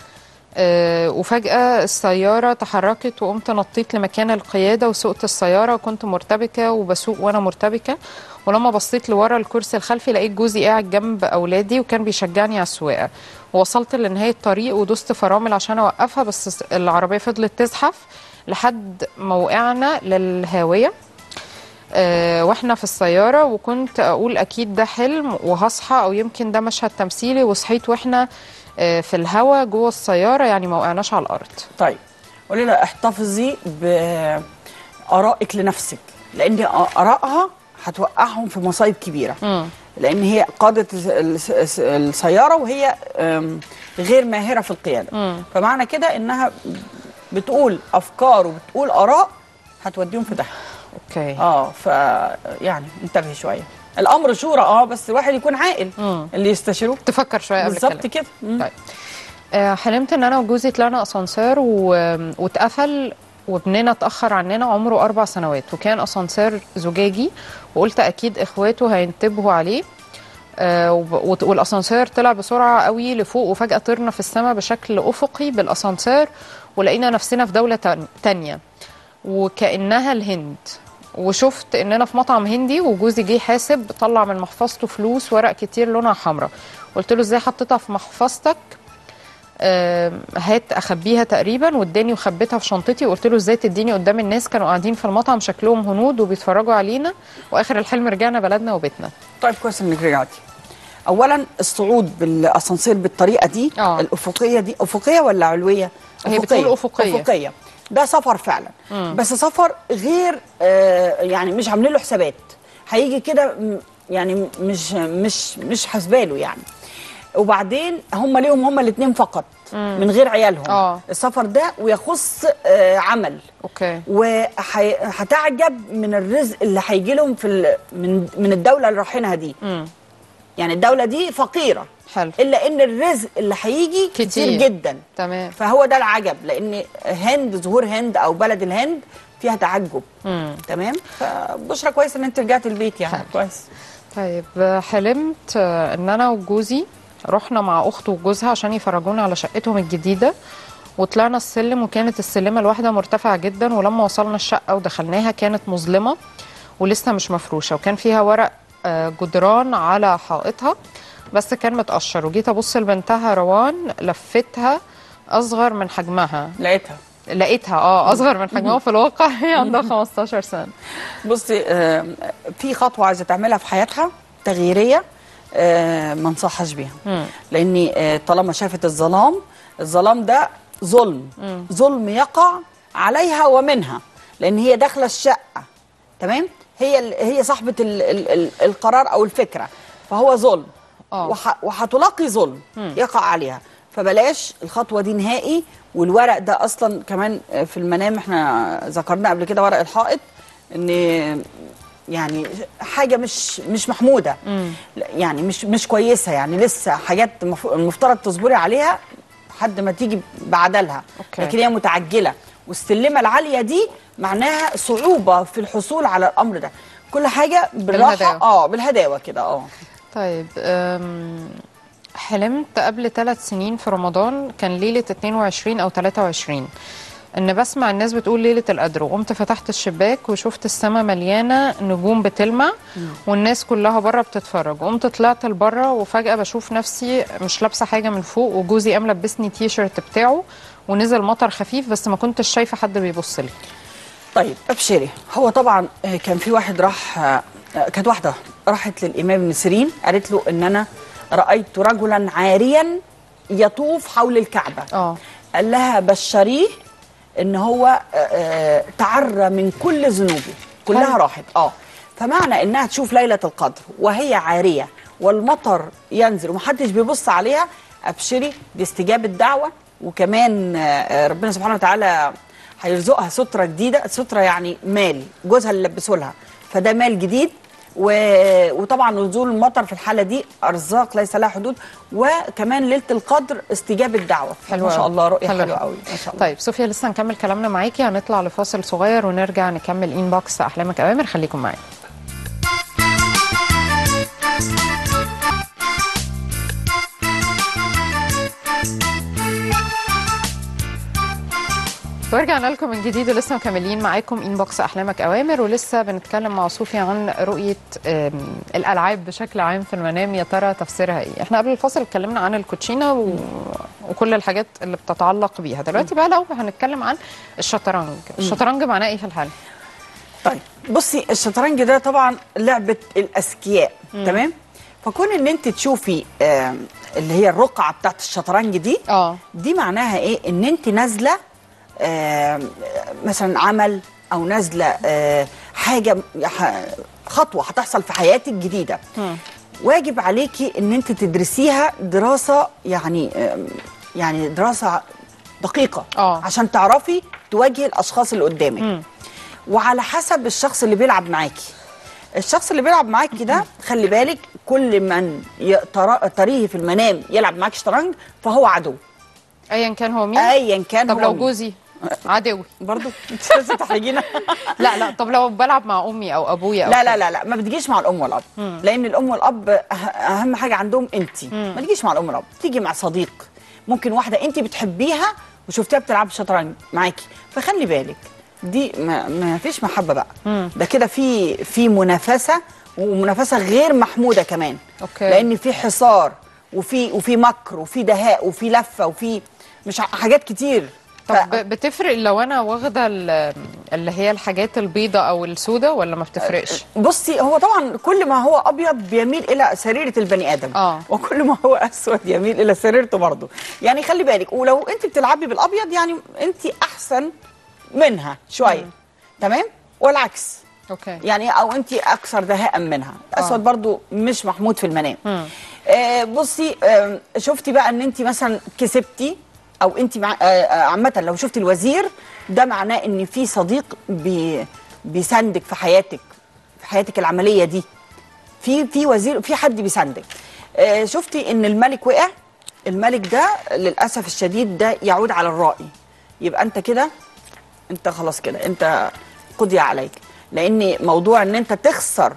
آه، وفجأة السيارة تحركت وقمت نطيت لمكان القيادة وسوقت السيارة وكنت مرتبكة وبسوق وأنا مرتبكة ولما بصيت لورا الكرسي الخلفي لقيت جوزي قاعد جنب أولادي وكان بيشجعني على السواقة ووصلت لنهاية الطريق ودوست فرامل عشان أوقفها بس العربية فضلت تزحف لحد ما وقعنا للهاوية آه، واحنا في السيارة وكنت أقول أكيد ده حلم وهصحى أو يمكن ده مشهد تمثيلي وصحيت واحنا آه، في الهوا جوه السيارة يعني ما وقعناش على الأرض طيب قولي لها احتفظي بآرائك لنفسك لأن آرائها هتوقعهم في مصايب كبيرة لأن هي قادت الس- الس- السيارة وهي أم، غير ماهرة في القيادة فمعنى كده إنها بتقول أفكار وبتقول آراء هتوديهم في داهية أوكي اه ف يعني انتبهي شوية الأمر شورى اه بس الواحد يكون عاقل اللي يستشيروه تفكر شوية قبل بالظبط الكلام كده مم. طيب آه، حلمت ان انا وجوزي طلعنا اسانسير و... واتقفل وابننا اتاخر عننا عمره اربع سنوات وكان اسانسير زجاجي وقلت اكيد اخواته هينتبهوا عليه آه، وب- وت- والاسانسير طلع بسرعه قوي لفوق وفجاه طرنا في السماء بشكل افقي بالاسانسير ولقينا نفسنا في دوله تان- تانية وكانها الهند وشفت اننا في مطعم هندي وجوزي جه حاسب طلع من محفظته فلوس ورق كتير لونها حمراء قلت له ازاي حطيتها في محفظتك آم، هات اخبيها تقريبا واداني وخبيتها في شنطتي وقلت له ازاي تديني قدام الناس كانوا قاعدين في المطعم شكلهم هنود وبيتفرجوا علينا واخر الحلم رجعنا بلدنا وبيتنا طيب كويس انك رجعتي اولا الصعود بالاسانسير بالطريقه دي آه. الافقيه دي افقيه ولا علويه هي بتقول أفقية. افقيه ده سفر فعلا بس سفر غير آه يعني مش عاملين له حسابات هيجي كده م- يعني مش مش مش حسباله يعني وبعدين هم ليهم هم الاثنين فقط من غير عيالهم آه. السفر ده ويخص آه عمل اوكي وهتعجب من الرزق اللي هيجي لهم في ال- من من الدوله اللي رايحينها دي يعني الدوله دي فقيره حلو الا ان الرزق اللي هيجي كتير, كتير. جدا تمام فهو ده العجب لان هند ظهور هند او بلد الهند فيها تعجب تمام فبشرى كويس ان انت رجعت البيت يعني حلو. كويس طيب حلمت آه، ان انا وجوزي رحنا مع اخته وجوزها عشان يفرجونا على شقتهم الجديده وطلعنا السلم وكانت السلمه الواحده مرتفعه جدا ولما وصلنا الشقه ودخلناها كانت مظلمه ولسه مش مفروشه وكان فيها ورق آه، جدران على حائطها بس كان متقشر وجيت ابص لبنتها روان لفتها اصغر من حجمها لقيتها لقيتها اه اصغر من حجمها في الواقع هي عندها 15 سنه بصي آه، في خطوه عايزه تعملها في حياتها تغييريه آه، ما انصحش بيها لان آه، طالما شافت الظلام الظلام ده ظلم ظلم يقع عليها ومنها لان هي داخله الشقه تمام هي ال- هي صاحبه ال ال ال القرار او الفكره فهو ظلم آه. وح- وهتلاقي ظلم يقع عليها فبلاش الخطوه دي نهائي والورق ده اصلا كمان في المنام احنا ذكرنا قبل كده ورق الحائط ان يعني حاجه مش مش محموده لا، يعني مش مش كويسه يعني لسه حاجات المف- المفترض تصبري عليها لحد ما تيجي بعدلها أوكي. لكن هي متعجله والسلمه العاليه دي معناها صعوبه في الحصول على الامر ده كل حاجه بالراحه بالهداوة. اه بالهداوه كده اه طيب أم، حلمت قبل ثلاث سنين في رمضان كان ليلة 22 أو 23 إن بسمع الناس بتقول ليلة القدر وقمت فتحت الشباك وشفت السماء مليانة نجوم بتلمع والناس كلها بره بتتفرج قمت طلعت لبره وفجأة بشوف نفسي مش لابسة حاجة من فوق وجوزي قام لبسني تي شيرت بتاعه ونزل مطر خفيف بس ما كنتش شايفة حد بيبص لي طيب ابشري هو طبعا آه، كان في واحد راح آه، كانت واحده راحت للامام ابن سيرين قالت له ان انا رايت رجلا عاريا يطوف حول الكعبه اه قال لها بشريه ان هو آه، آه، تعرى من كل ذنوبه كلها حلو. راحت اه فمعنى انها تشوف ليله القدر وهي عاريه والمطر ينزل ومحدش بيبص عليها ابشري دي استجابه دعوه وكمان آه، آه، ربنا سبحانه وتعالى هيرزقها ستره جديده ستره يعني مال جوزها اللي لبسه لها فده مال جديد و... وطبعا نزول المطر في الحاله دي ارزاق ليس لها حدود وكمان ليله القدر استجابه دعوه حلو ما شاء أوي. الله رؤيه حلو حلوه أوي. قوي ما شاء الله طيب صوفيا لسه هنكمل كلامنا معاكي هنطلع لفاصل صغير ونرجع نكمل انبوكس احلامك اوامر خليكم معايا ورجعنا لكم من جديد ولسه مكملين معاكم انبوكس احلامك اوامر ولسه بنتكلم مع صوفيا عن رؤيه آم، الالعاب بشكل عام في المنام يا ترى تفسيرها ايه احنا قبل الفاصل اتكلمنا عن الكوتشينه و... وكل الحاجات اللي بتتعلق بيها دلوقتي بقى لو هنتكلم عن الشطرنج الشطرنج معناه ايه في الحال طيب بصي الشطرنج ده طبعا لعبه الاذكياء تمام فكون ان انت تشوفي آم، اللي هي الرقعه بتاعت الشطرنج دي اه دي معناها ايه ان انت نازله آم، مثلا عمل او نازله آه، حاجه ح- خطوه هتحصل في حياتك جديده واجب عليكي ان انت تدرسيها دراسه يعني آم، يعني دراسه دقيقه آه. عشان تعرفي تواجهي الاشخاص اللي قدامك وعلى حسب الشخص اللي بيلعب معاكي الشخص اللي بيلعب معاكي ده خلي بالك كل من ي- ترا- تريه في المنام يلعب معاك شطرنج فهو عدو ايا كان هو مين ايا كان طب هو لو مين. جوزي عدوي برضو انت لازم تحرجينا لا لا طب لو بلعب مع امي او ابويا أو لا كده. لا لا لا ما بتجيش مع الام والاب لان الام والاب أه- اهم حاجه عندهم انت ما تجيش مع الام والاب تيجي مع صديق ممكن واحده انت بتحبيها وشفتيها بتلعب شطرنج معاكي فخلي بالك دي ما, ما فيش محبه بقى ده كده في في منافسه ومنافسه غير محموده كمان أوكي. لان في حصار وفي وفي مكر وفي دهاء وفي لفه وفي مش ع- حاجات كتير طب ف- ب- بتفرق لو انا واخده ال- اللي هي الحاجات البيضة او السوداء ولا ما بتفرقش بصي هو طبعا كل ما هو ابيض بيميل الى سريره البني ادم آه. وكل ما هو اسود يميل الى سريرته برضه يعني خلي بالك ولو انت بتلعبي بالابيض يعني انت احسن منها شويه تمام والعكس اوكي يعني او انت اكثر دهاء منها الاسود برضو مش محمود في المنام آه بصي آه شفتي بقى ان انت مثلا كسبتي او انت مع آه آه، عامه لو شفتي الوزير ده معناه ان في صديق بي بيساندك في حياتك في حياتك العمليه دي في في وزير في حد بيساندك آه شفتي ان الملك وقع الملك ده للاسف الشديد ده يعود على الرائي يبقى انت كده انت خلاص كده انت قضي عليك لان موضوع ان انت تخسر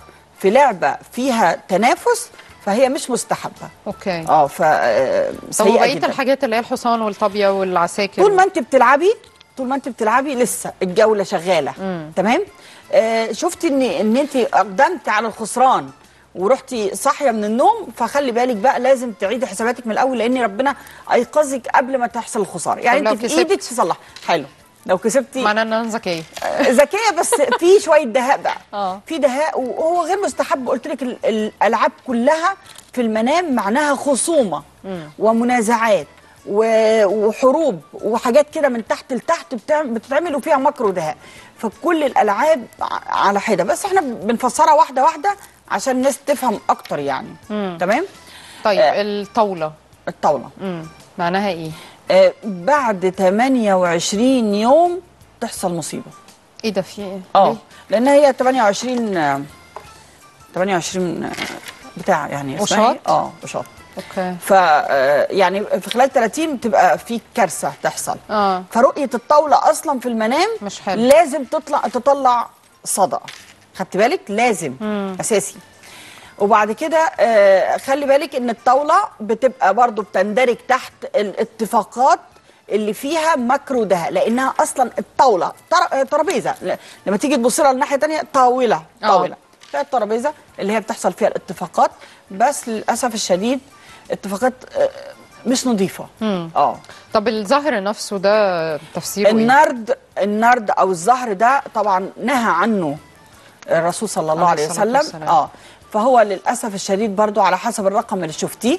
في لعبه فيها تنافس فهي مش مستحبه اوكي اه ف آه، طب سيئه وبقيه جدا الحاجات اللي هي الحصان والطابيه والعساكر طول ما انت بتلعبي طول ما انت بتلعبي لسه الجوله شغاله تمام آه شفتي ان ان انت اقدمت على الخسران ورحتي صاحيه من النوم فخلي بالك بقى لازم تعيدي حساباتك من الاول لان ربنا ايقظك قبل ما تحصل الخساره يعني طب لو انت في كسبت؟ ايدك تصلح حلو لو كسبتي معناه ان انا ذكيه آه، ذكيه بس في شويه دهاء بقى اه. في دهاء وهو غير مستحب قلت لك ال- الالعاب كلها في المنام معناها خصومه ومنازعات و- وحروب وحاجات كده من تحت لتحت بتعم- بتتعمل وفيها مكر ودهاء فكل الالعاب ع- على حده بس احنا بنفسرها واحده واحده عشان الناس تفهم اكتر يعني تمام طيب آه. الطاوله الطاوله امم معناها ايه آه بعد 28 يوم تحصل مصيبه ايه ده في ايه اه ليه؟ لان هي 28 آه، 28 آه، بتاع يعني اسمها وشاط؟ إيه؟ اه وشاط اوكي ف آه، يعني في خلال 30 تبقى في كارثه تحصل اه فرؤيه الطاوله اصلا في المنام مش حلو. لازم تطلع تطلع صدى خدت بالك لازم مم. اساسي وبعد كده آه، خلي بالك ان الطاوله بتبقى برضو بتندرج تحت الاتفاقات اللي فيها مكر ودهاء لانها اصلا الطاوله تر- آه، ترابيزه ل- لما تيجي تبص لها الناحيه الثانيه طاوله آه. طاوله فهي الترابيزه اللي هي بتحصل فيها الاتفاقات بس للاسف الشديد اتفاقات آه، مش نظيفه اه طب الزهر نفسه ده تفسيره ايه النرد النرد او الزهر ده طبعا نهى عنه الرسول صلى الله عليه عليه الصلاة وسلم والسلام. اه فهو للاسف الشديد برضو على حسب الرقم اللي شفتيه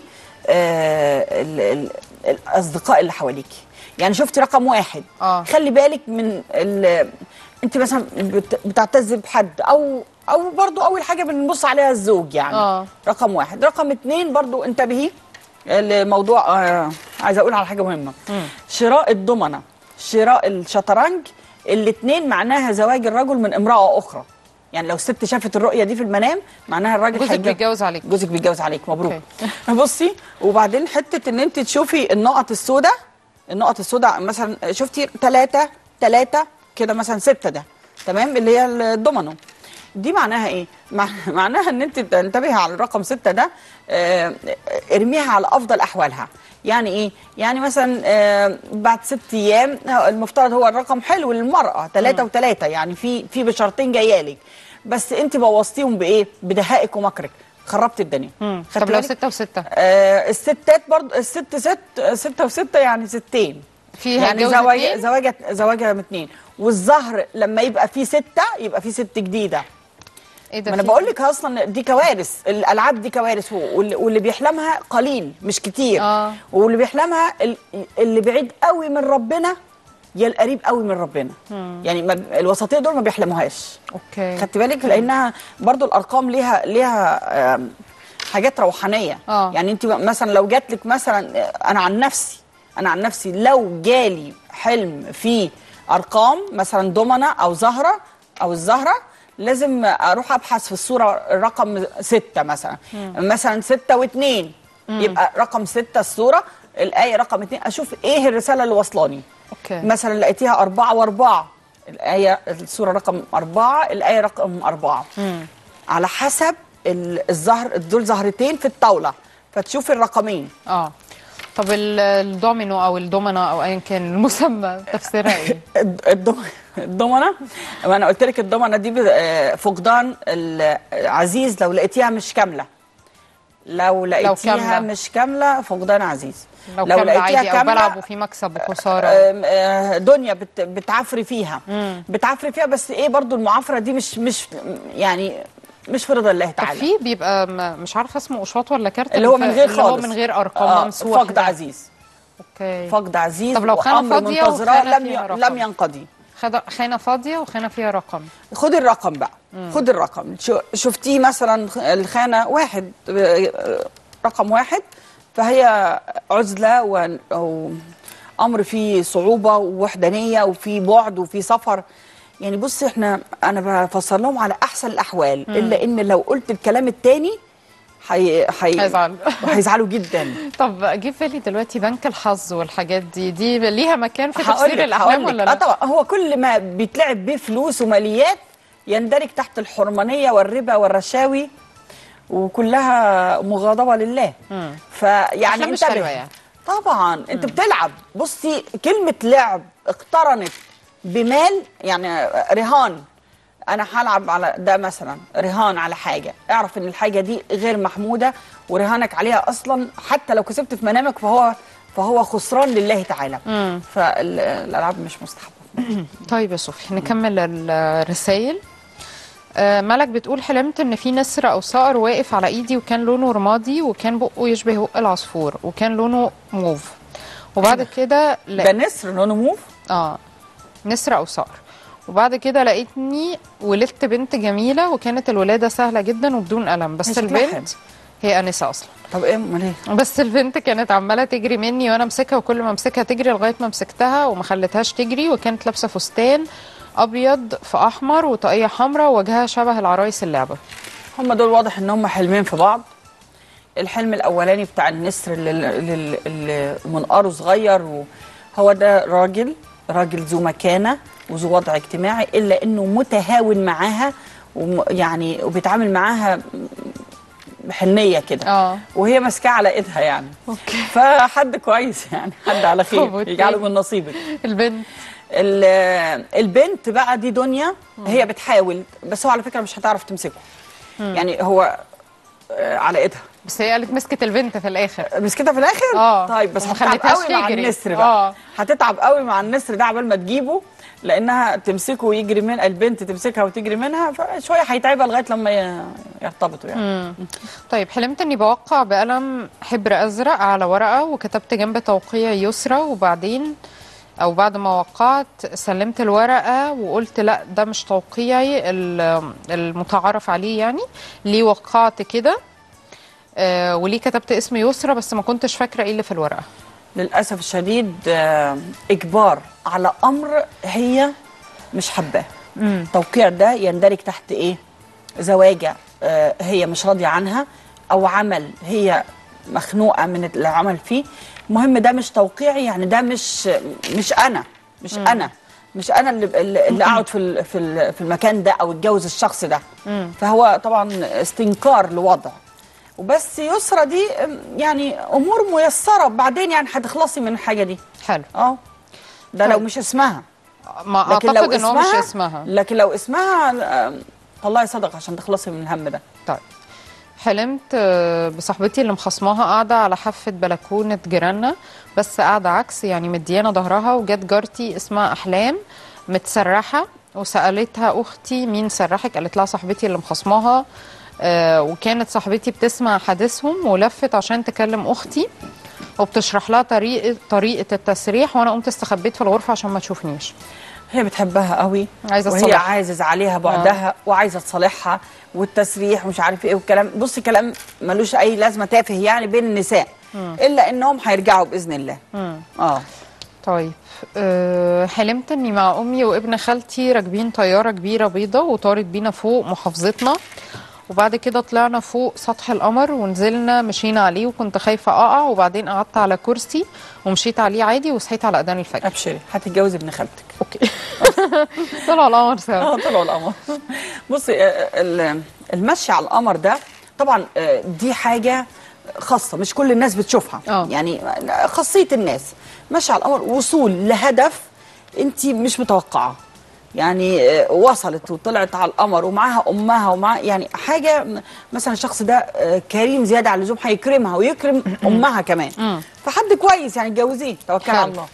آه ال- ال- الاصدقاء اللي حواليكي يعني شفتي رقم واحد آه. خلي بالك من ال- انت مثلا بت- بتعتز بحد او او برضو اول حاجه بنبص عليها الزوج يعني آه. رقم واحد رقم اتنين برضو انتبهي الموضوع آه عايزه اقول على حاجه مهمه شراء الضمنه شراء الشطرنج الاثنين معناها زواج الرجل من امراه اخرى يعني لو الست شافت الرؤيه دي في المنام معناها الراجل جوزك هيتجوز- بيتجوز عليك. جوزك بيتجوز عليك مبروك بصي وبعدين حته ان انت تشوفي النقط السوداء النقط السوداء مثلا شفتي ثلاثة ثلاثة كده مثلا ستة ده تمام اللي هي الدومينو دي معناها ايه؟ مع- معناها ان انت تنتبهي على الرقم ستة ده آه، ارميها على افضل احوالها يعني ايه؟ يعني مثلا آه، بعد ست ايام آه، المفترض هو الرقم حلو للمرأة ثلاثة وثلاثة يعني في في بشرتين جايالك بس انت بوظتيهم بايه؟ بدهائك ومكرك خربت الدنيا خدت طب لو بالك؟ ستة وستة آه الستات برضو الست ست ستة وستة يعني ستين في يعني هيتجوز زواج اتنين؟ زواجة زواجها من اتنين والزهر لما يبقى فيه ستة يبقى فيه ست جديدة ايه ده ما انا في- بقول لك اصلا دي كوارث الالعاب دي كوارث واللي, واللي بيحلمها قليل مش كتير آه. واللي بيحلمها ال- اللي بعيد قوي من ربنا يا القريب قوي من ربنا يعني ما الوسطيه دول ما بيحلموهاش اوكي خدت بالك لانها برضو الارقام ليها ليها آم، حاجات روحانيه آه. يعني انت مثلا لو جات لك مثلا آه، انا عن نفسي انا عن نفسي لو جالي حلم فيه ارقام مثلا دومنه او زهره او الزهره لازم اروح ابحث في الصوره الرقم ستة مثلا مثلا ستة واثنين يبقى رقم ستة الصوره الايه رقم اتنين اشوف ايه الرساله اللي واصلاني اوكي مثلا لقيتيها أربعة وأربعة الآية السورة رقم أربعة الآية رقم أربعة على حسب ال- الزهر دول زهرتين في الطاولة فتشوفي الرقمين اه طب ال- الدومينو او الدومنه او ايا كان المسمى تفسيرها ايه؟ الد- الدم- الضمنة ما أنا قلت لك الضمنة دي ب- آه، فقدان العزيز لو لقيتيها مش كاملة لو لقيتيها كاملة. مش كاملة فقدان عزيز لو, كان عادي او بلعب وفي مكسب وخساره آم، آه، دنيا بت بتعفري فيها بتعفري فيها بس ايه برضو المعافره دي مش مش يعني مش في رضا الله طب تعالى في بيبقى م- مش عارفه اسمه قشاط ولا كارت اللي هو من غير اللي هو خالص من غير ارقام آه، ممسوح فقد ده. عزيز اوكي فقد عزيز طب لو خانة وأمر فاضية منتظراه وخانة لم فيها ي- رقم. لم ينقضي خد- خانه فاضيه وخانه فيها رقم خد الرقم بقى خد الرقم شو- شفتيه مثلا الخانه واحد آه، رقم واحد فهي عزله و- وامر فيه صعوبه ووحدانيه وفي بعد وفي سفر يعني بص احنا انا بفسر لهم على احسن الاحوال الا ان لو قلت الكلام التاني حي... حي... هيزعل. هيزعلوا جدا طب جه في بالي دلوقتي بنك الحظ والحاجات دي دي ليها مكان في هقولك- تفسير الاحلام هقولك. ولا اه لا؟ طبعا هو كل ما بيتلعب بيه فلوس وماليات يندرج تحت الحرمانيه والربا والرشاوي وكلها مغاضبه لله فيعني أحلام مش انتبه حلوة يعني. طبعا انت بتلعب بصي كلمه لعب اقترنت بمال يعني رهان انا هلعب على ده مثلا رهان على حاجه اعرف ان الحاجه دي غير محموده ورهانك عليها اصلا حتى لو كسبت في منامك فهو فهو خسران لله تعالى فالالعاب مش مستحبه طيب يا صوفي نكمل الرسائل آه، ملك بتقول حلمت ان في نسر او صقر واقف على ايدي وكان لونه رمادي وكان بقه يشبه بق العصفور وكان لونه موف وبعد كده ده نسر لونه موف اه نسر او صقر وبعد كده لقيتني ولدت بنت جميله وكانت الولاده سهله جدا وبدون الم بس شكلها حلو. البنت هي انسه اصلا طب ايه امال ايه بس البنت كانت عماله تجري مني وانا امسكها وكل ما امسكها تجري لغايه ما مسكتها وما خليتهاش تجري وكانت لابسه فستان ابيض في احمر وطاقيه حمراء ووجهها شبه العرايس اللعبه هم دول واضح ان هم حلمين في بعض الحلم الاولاني بتاع النسر اللي, اللي, اللي منقاره صغير وهو ده راجل راجل ذو مكانه وذو وضع اجتماعي الا انه متهاون معاها ويعني وبيتعامل معاها بحنيه كده اه وهي ماسكاه على ايدها يعني اوكي فحد كويس يعني حد على طب خير والتاني؟ يجعله من نصيبك البنت ال- البنت بقى دي دنيا هي بتحاول بس هو على فكره مش هتعرف تمسكه يعني هو آه، على ايدها بس هي قالت مسكت البنت في الاخر مسكتها في الاخر اه. طيب بس وما هتتعب خليتهاش قوي مع تجري. النسر بقى اه. هتتعب قوي مع النسر ده عبال ما تجيبه لانها تمسكه ويجري من البنت تمسكها وتجري منها فشويه هيتعبها لغايه لما ي- يرتبطوا يعني طيب حلمت اني بوقع بقلم حبر ازرق على ورقه وكتبت جنب توقيع يسرى وبعدين او بعد ما وقعت سلمت الورقه وقلت لا ده مش توقيعي ال- المتعارف عليه يعني ليه وقعت كده آه وليه كتبت اسم يسرى بس ما كنتش فاكره ايه اللي في الورقه للاسف الشديد آه، اجبار على امر هي مش حباه التوقيع ده يندرج تحت ايه زواجه آه، هي مش راضيه عنها او عمل هي مخنوقه من العمل فيه المهم ده مش توقيعي يعني ده مش مش انا مش انا مش انا اللي اللي اللي اقعد في ال- في ال- في المكان ده او اتجوز الشخص ده فهو طبعا استنكار لوضع وبس يسرى دي أم، يعني امور ميسره بعدين يعني هتخلصي من الحاجه دي حلو اه ده لو طيب. مش اسمها ما لكن لو اعتقد ان هو مش اسمها اسمها لكن لو اسمها أم، طلعي صدقه عشان تخلصي من الهم ده طيب حلمت آه، بصاحبتي اللي مخصماها قاعدة على حافة بلكونة جيراننا بس قاعدة عكس يعني مديانة ظهرها وجت جارتي اسمها أحلام متسرحة وسألتها أختي مين سرحك قالت لها صاحبتي اللي مخصماها آه، وكانت صاحبتي بتسمع حديثهم ولفت عشان تكلم أختي وبتشرح لها طريقة طريقة التسريح وأنا قمت استخبيت في الغرفة عشان ما تشوفنيش هي بتحبها قوي عايزة وهي تصالحها. عايزز عليها بعدها وعايزه تصالحها والتسريح ومش عارف ايه والكلام بصي كلام ملوش اي لازمه تافه يعني بين النساء الا انهم هيرجعوا باذن الله اه طيب أه حلمت اني مع امي وابن خالتي راكبين طياره كبيره بيضه وطارت بينا فوق محافظتنا وبعد كده طلعنا فوق سطح القمر ونزلنا مشينا عليه وكنت خايفه اقع وبعدين قعدت على كرسي ومشيت عليه عادي وصحيت على اذان الفجر ابشري هتتجوزي ابن خالتك اوكي طلعوا القمر سوا اه طلعوا القمر بصي آه، ال- المشي على القمر ده طبعا آه، دي حاجه خاصه مش كل الناس بتشوفها آه. يعني خاصيه الناس مشي على القمر وصول لهدف انت مش متوقعه يعني آه، وصلت وطلعت على القمر ومعاها امها ومع يعني حاجه م- مثلا الشخص ده آه، كريم زياده عن اللزوم هيكرمها ويكرم امها كمان فحد كويس يعني اتجوزيه توكل على حلو. الله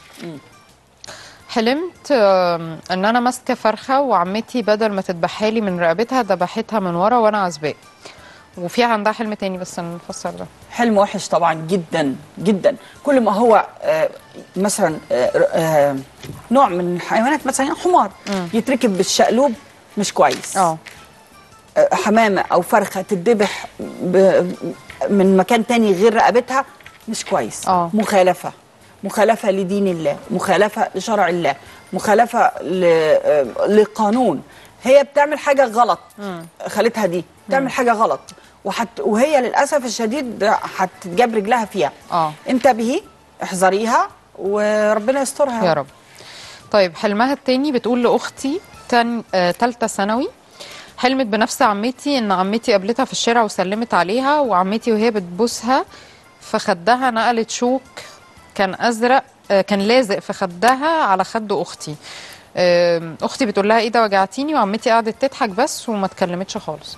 حلمت آم، ان انا ماسكه فرخه وعمتي بدل ما تذبحها لي من رقبتها ذبحتها من ورا وانا عزباء وفي عندها حلم تاني بس نفسر ده حلم وحش طبعا جدا جدا كل ما هو آه، مثلا آه، آه، نوع من الحيوانات مثلا يعني حمار يتركب بالشقلوب مش كويس اه آه، حمامه او فرخه تتذبح ب- من مكان تاني غير رقبتها مش كويس آه. مخالفه مخالفه لدين الله مخالفه لشرع الله مخالفه ل- آه، لقانون هي بتعمل حاجه غلط خالتها دي بتعمل حاجه غلط وحت وهي للاسف الشديد هتجاب رجلها فيها آه. انتبهي احذريها وربنا يسترها يا رب طيب حلمها التاني بتقول لاختي تن... آه... تالتة ثانوي حلمت بنفس عمتي ان عمتي قابلتها في الشارع وسلمت عليها وعمتي وهي بتبوسها في خدها نقلت شوك كان ازرق آه، كان لازق في خدها على خد اختي آم، اختي بتقول لها ايه ده وجعتيني وعمتي قعدت تضحك بس وما اتكلمتش خالص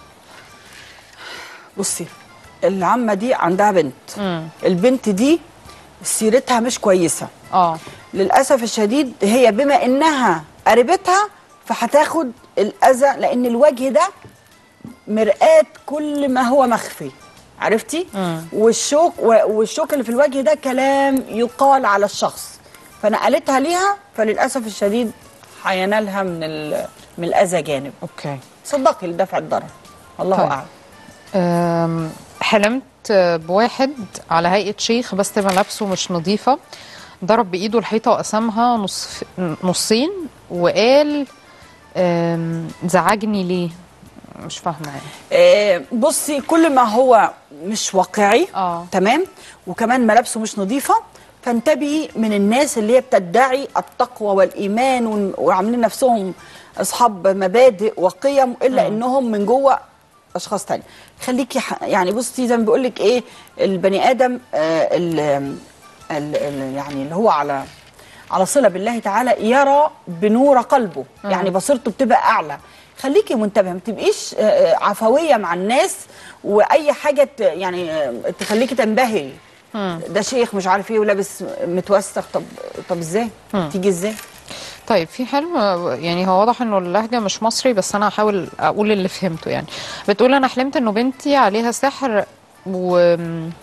بصي العمه دي عندها بنت امم البنت دي سيرتها مش كويسه اه للاسف الشديد هي بما انها قريبتها فهتاخد الاذى لان الوجه ده مرآة كل ما هو مخفي عرفتي مم. والشوك و- والشوك اللي في الوجه ده كلام يقال على الشخص فنقلتها ليها فللاسف الشديد هينالها من ال- من الاذى جانب اوكي صدقي لدفع الضرر الله طيب. اعلم أم، حلمت بواحد على هيئة شيخ بس ملابسه مش نظيفة ضرب بإيده الحيطة وقسمها نصف نصين وقال أم، زعجني ليه مش فاهمة يعني آه، بصي كل ما هو مش واقعي اه تمام وكمان ملابسه مش نظيفه فانتبهي من الناس اللي هي بتدعي التقوى والايمان ون- وعاملين نفسهم اصحاب مبادئ وقيم الا انهم من جوه اشخاص تانية خليكي ح- يعني بصي زي ما بيقول لك ايه البني ادم آه ال ال ال يعني اللي هو على على صله بالله تعالى يرى بنور قلبه يعني بصيرته بتبقى اعلى خليكي منتبهه ما تبقيش آه، آه، عفويه مع الناس واي حاجه ت- يعني آه، تخليكي تنبهري ده شيخ مش عارف ايه ولابس متوسخ طب طب ازاي تيجي ازاي طيب في حلم يعني هو واضح انه اللهجه مش مصري بس انا هحاول اقول اللي فهمته يعني بتقول انا حلمت انه بنتي عليها سحر و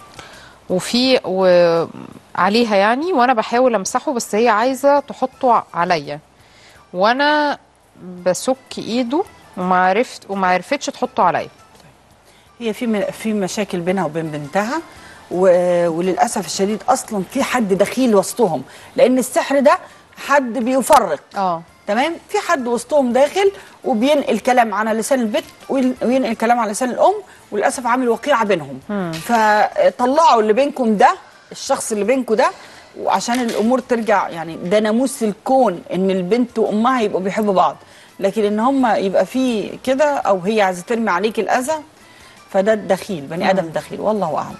وفي وعليها يعني وانا بحاول امسحه بس هي عايزه تحطه عليا وانا بسك ايده وما عرفت وما عرفتش تحطه عليا هي في م- في مشاكل بينها وبين بنتها و- وللاسف الشديد اصلا في حد دخيل وسطهم لان السحر ده حد بيفرق اه تمام في حد وسطهم داخل وبينقل كلام على لسان البت وين- وينقل كلام على لسان الام وللاسف عامل وقيعه بينهم فطلعوا اللي بينكم ده الشخص اللي بينكم ده وعشان الامور ترجع يعني ده ناموس الكون ان البنت وامها يبقوا بيحبوا بعض لكن ان هم يبقى في كده او هي عايزه ترمي عليك الاذى فده دخيل بني ادم دخيل والله اعلم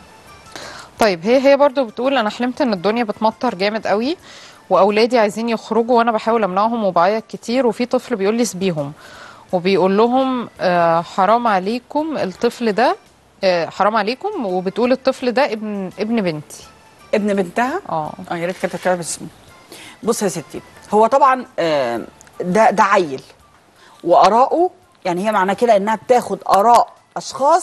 طيب هي هي برضو بتقول انا حلمت ان الدنيا بتمطر جامد قوي واولادي عايزين يخرجوا وانا بحاول امنعهم وبعيط كتير وفي طفل بيقول لي سيبيهم وبيقول لهم آه، حرام عليكم الطفل ده آه، حرام عليكم وبتقول الطفل ده ابن ابن بنتي ابن بنتها اه اه يا ريت كانت تكتب اسمه بص يا ستي هو طبعا آه، ده ده عيل واراءه يعني هي معنى كده انها بتاخد اراء اشخاص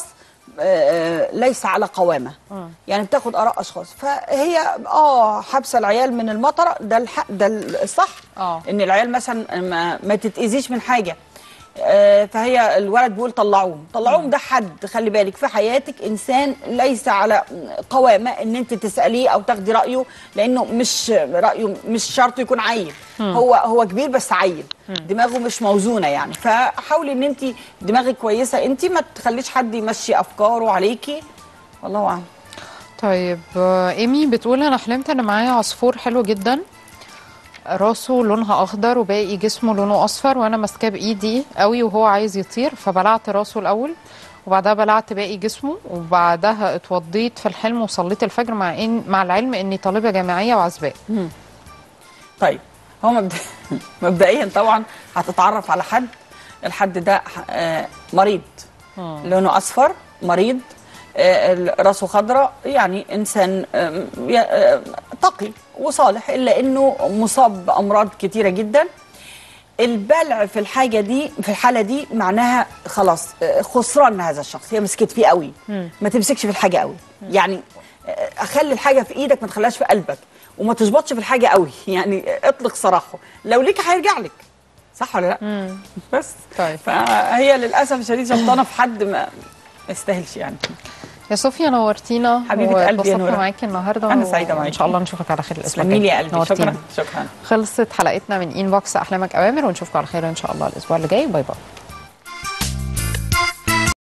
آه، ليس على قوامه يعني بتاخد اراء اشخاص فهي اه حابسه العيال من المطره ده الحق ده الصح اه ان العيال مثلا ما, ما تتاذيش من حاجه آه، فهي الولد بيقول طلعوهم طلعوهم ده حد خلي بالك في حياتك انسان ليس على قوامه ان انت تساليه او تاخدي رايه لانه مش رايه مش شرط يكون عيل هو هو كبير بس عيل دماغه مش موزونه يعني فحاولي ان انت دماغك كويسه انت ما تخليش حد يمشي افكاره عليكي والله اعلم طيب آه، ايمي بتقول انا حلمت ان معايا عصفور حلو جدا راسه لونها اخضر وباقي جسمه لونه اصفر وانا ماسكاه بايدي قوي وهو عايز يطير فبلعت راسه الاول وبعدها بلعت باقي جسمه وبعدها اتوضيت في الحلم وصليت الفجر مع إن مع العلم اني طالبه جامعيه وعزباء طيب هو مبدأ... مبدئيا طبعا هتتعرف على حد الحد ده آه، مريض لونه اصفر مريض آه، راسه خضراء يعني انسان آم، ي- آه، تقي وصالح الا انه مصاب بامراض كتيره جدا البلع في الحاجه دي في الحاله دي معناها خلاص آه، خسران هذا الشخص هي مسكت فيه قوي ما تمسكش في الحاجه قوي يعني آه، اخلي الحاجه في ايدك ما تخليهاش في قلبك وما تشبطش في الحاجه قوي يعني اطلق سراحه لو ليك هيرجع لك صح ولا لا بس طيب. فهي للاسف الشديد شبطانه في حد ما ما يستاهلش يعني يا صوفيا نورتينا حبيبة قلبي يا واتبسطنا نورة. معاكي النهارده أنا سعيدة وان معاكي. شاء الله نشوفك على خير الاسبوع تسلمي لي يا الجاي. قلبي نورتينا. شكرا شكرا خلصت حلقتنا من انبوكس احلامك اوامر ونشوفكم على خير ان شاء الله الاسبوع اللي جاي باي باي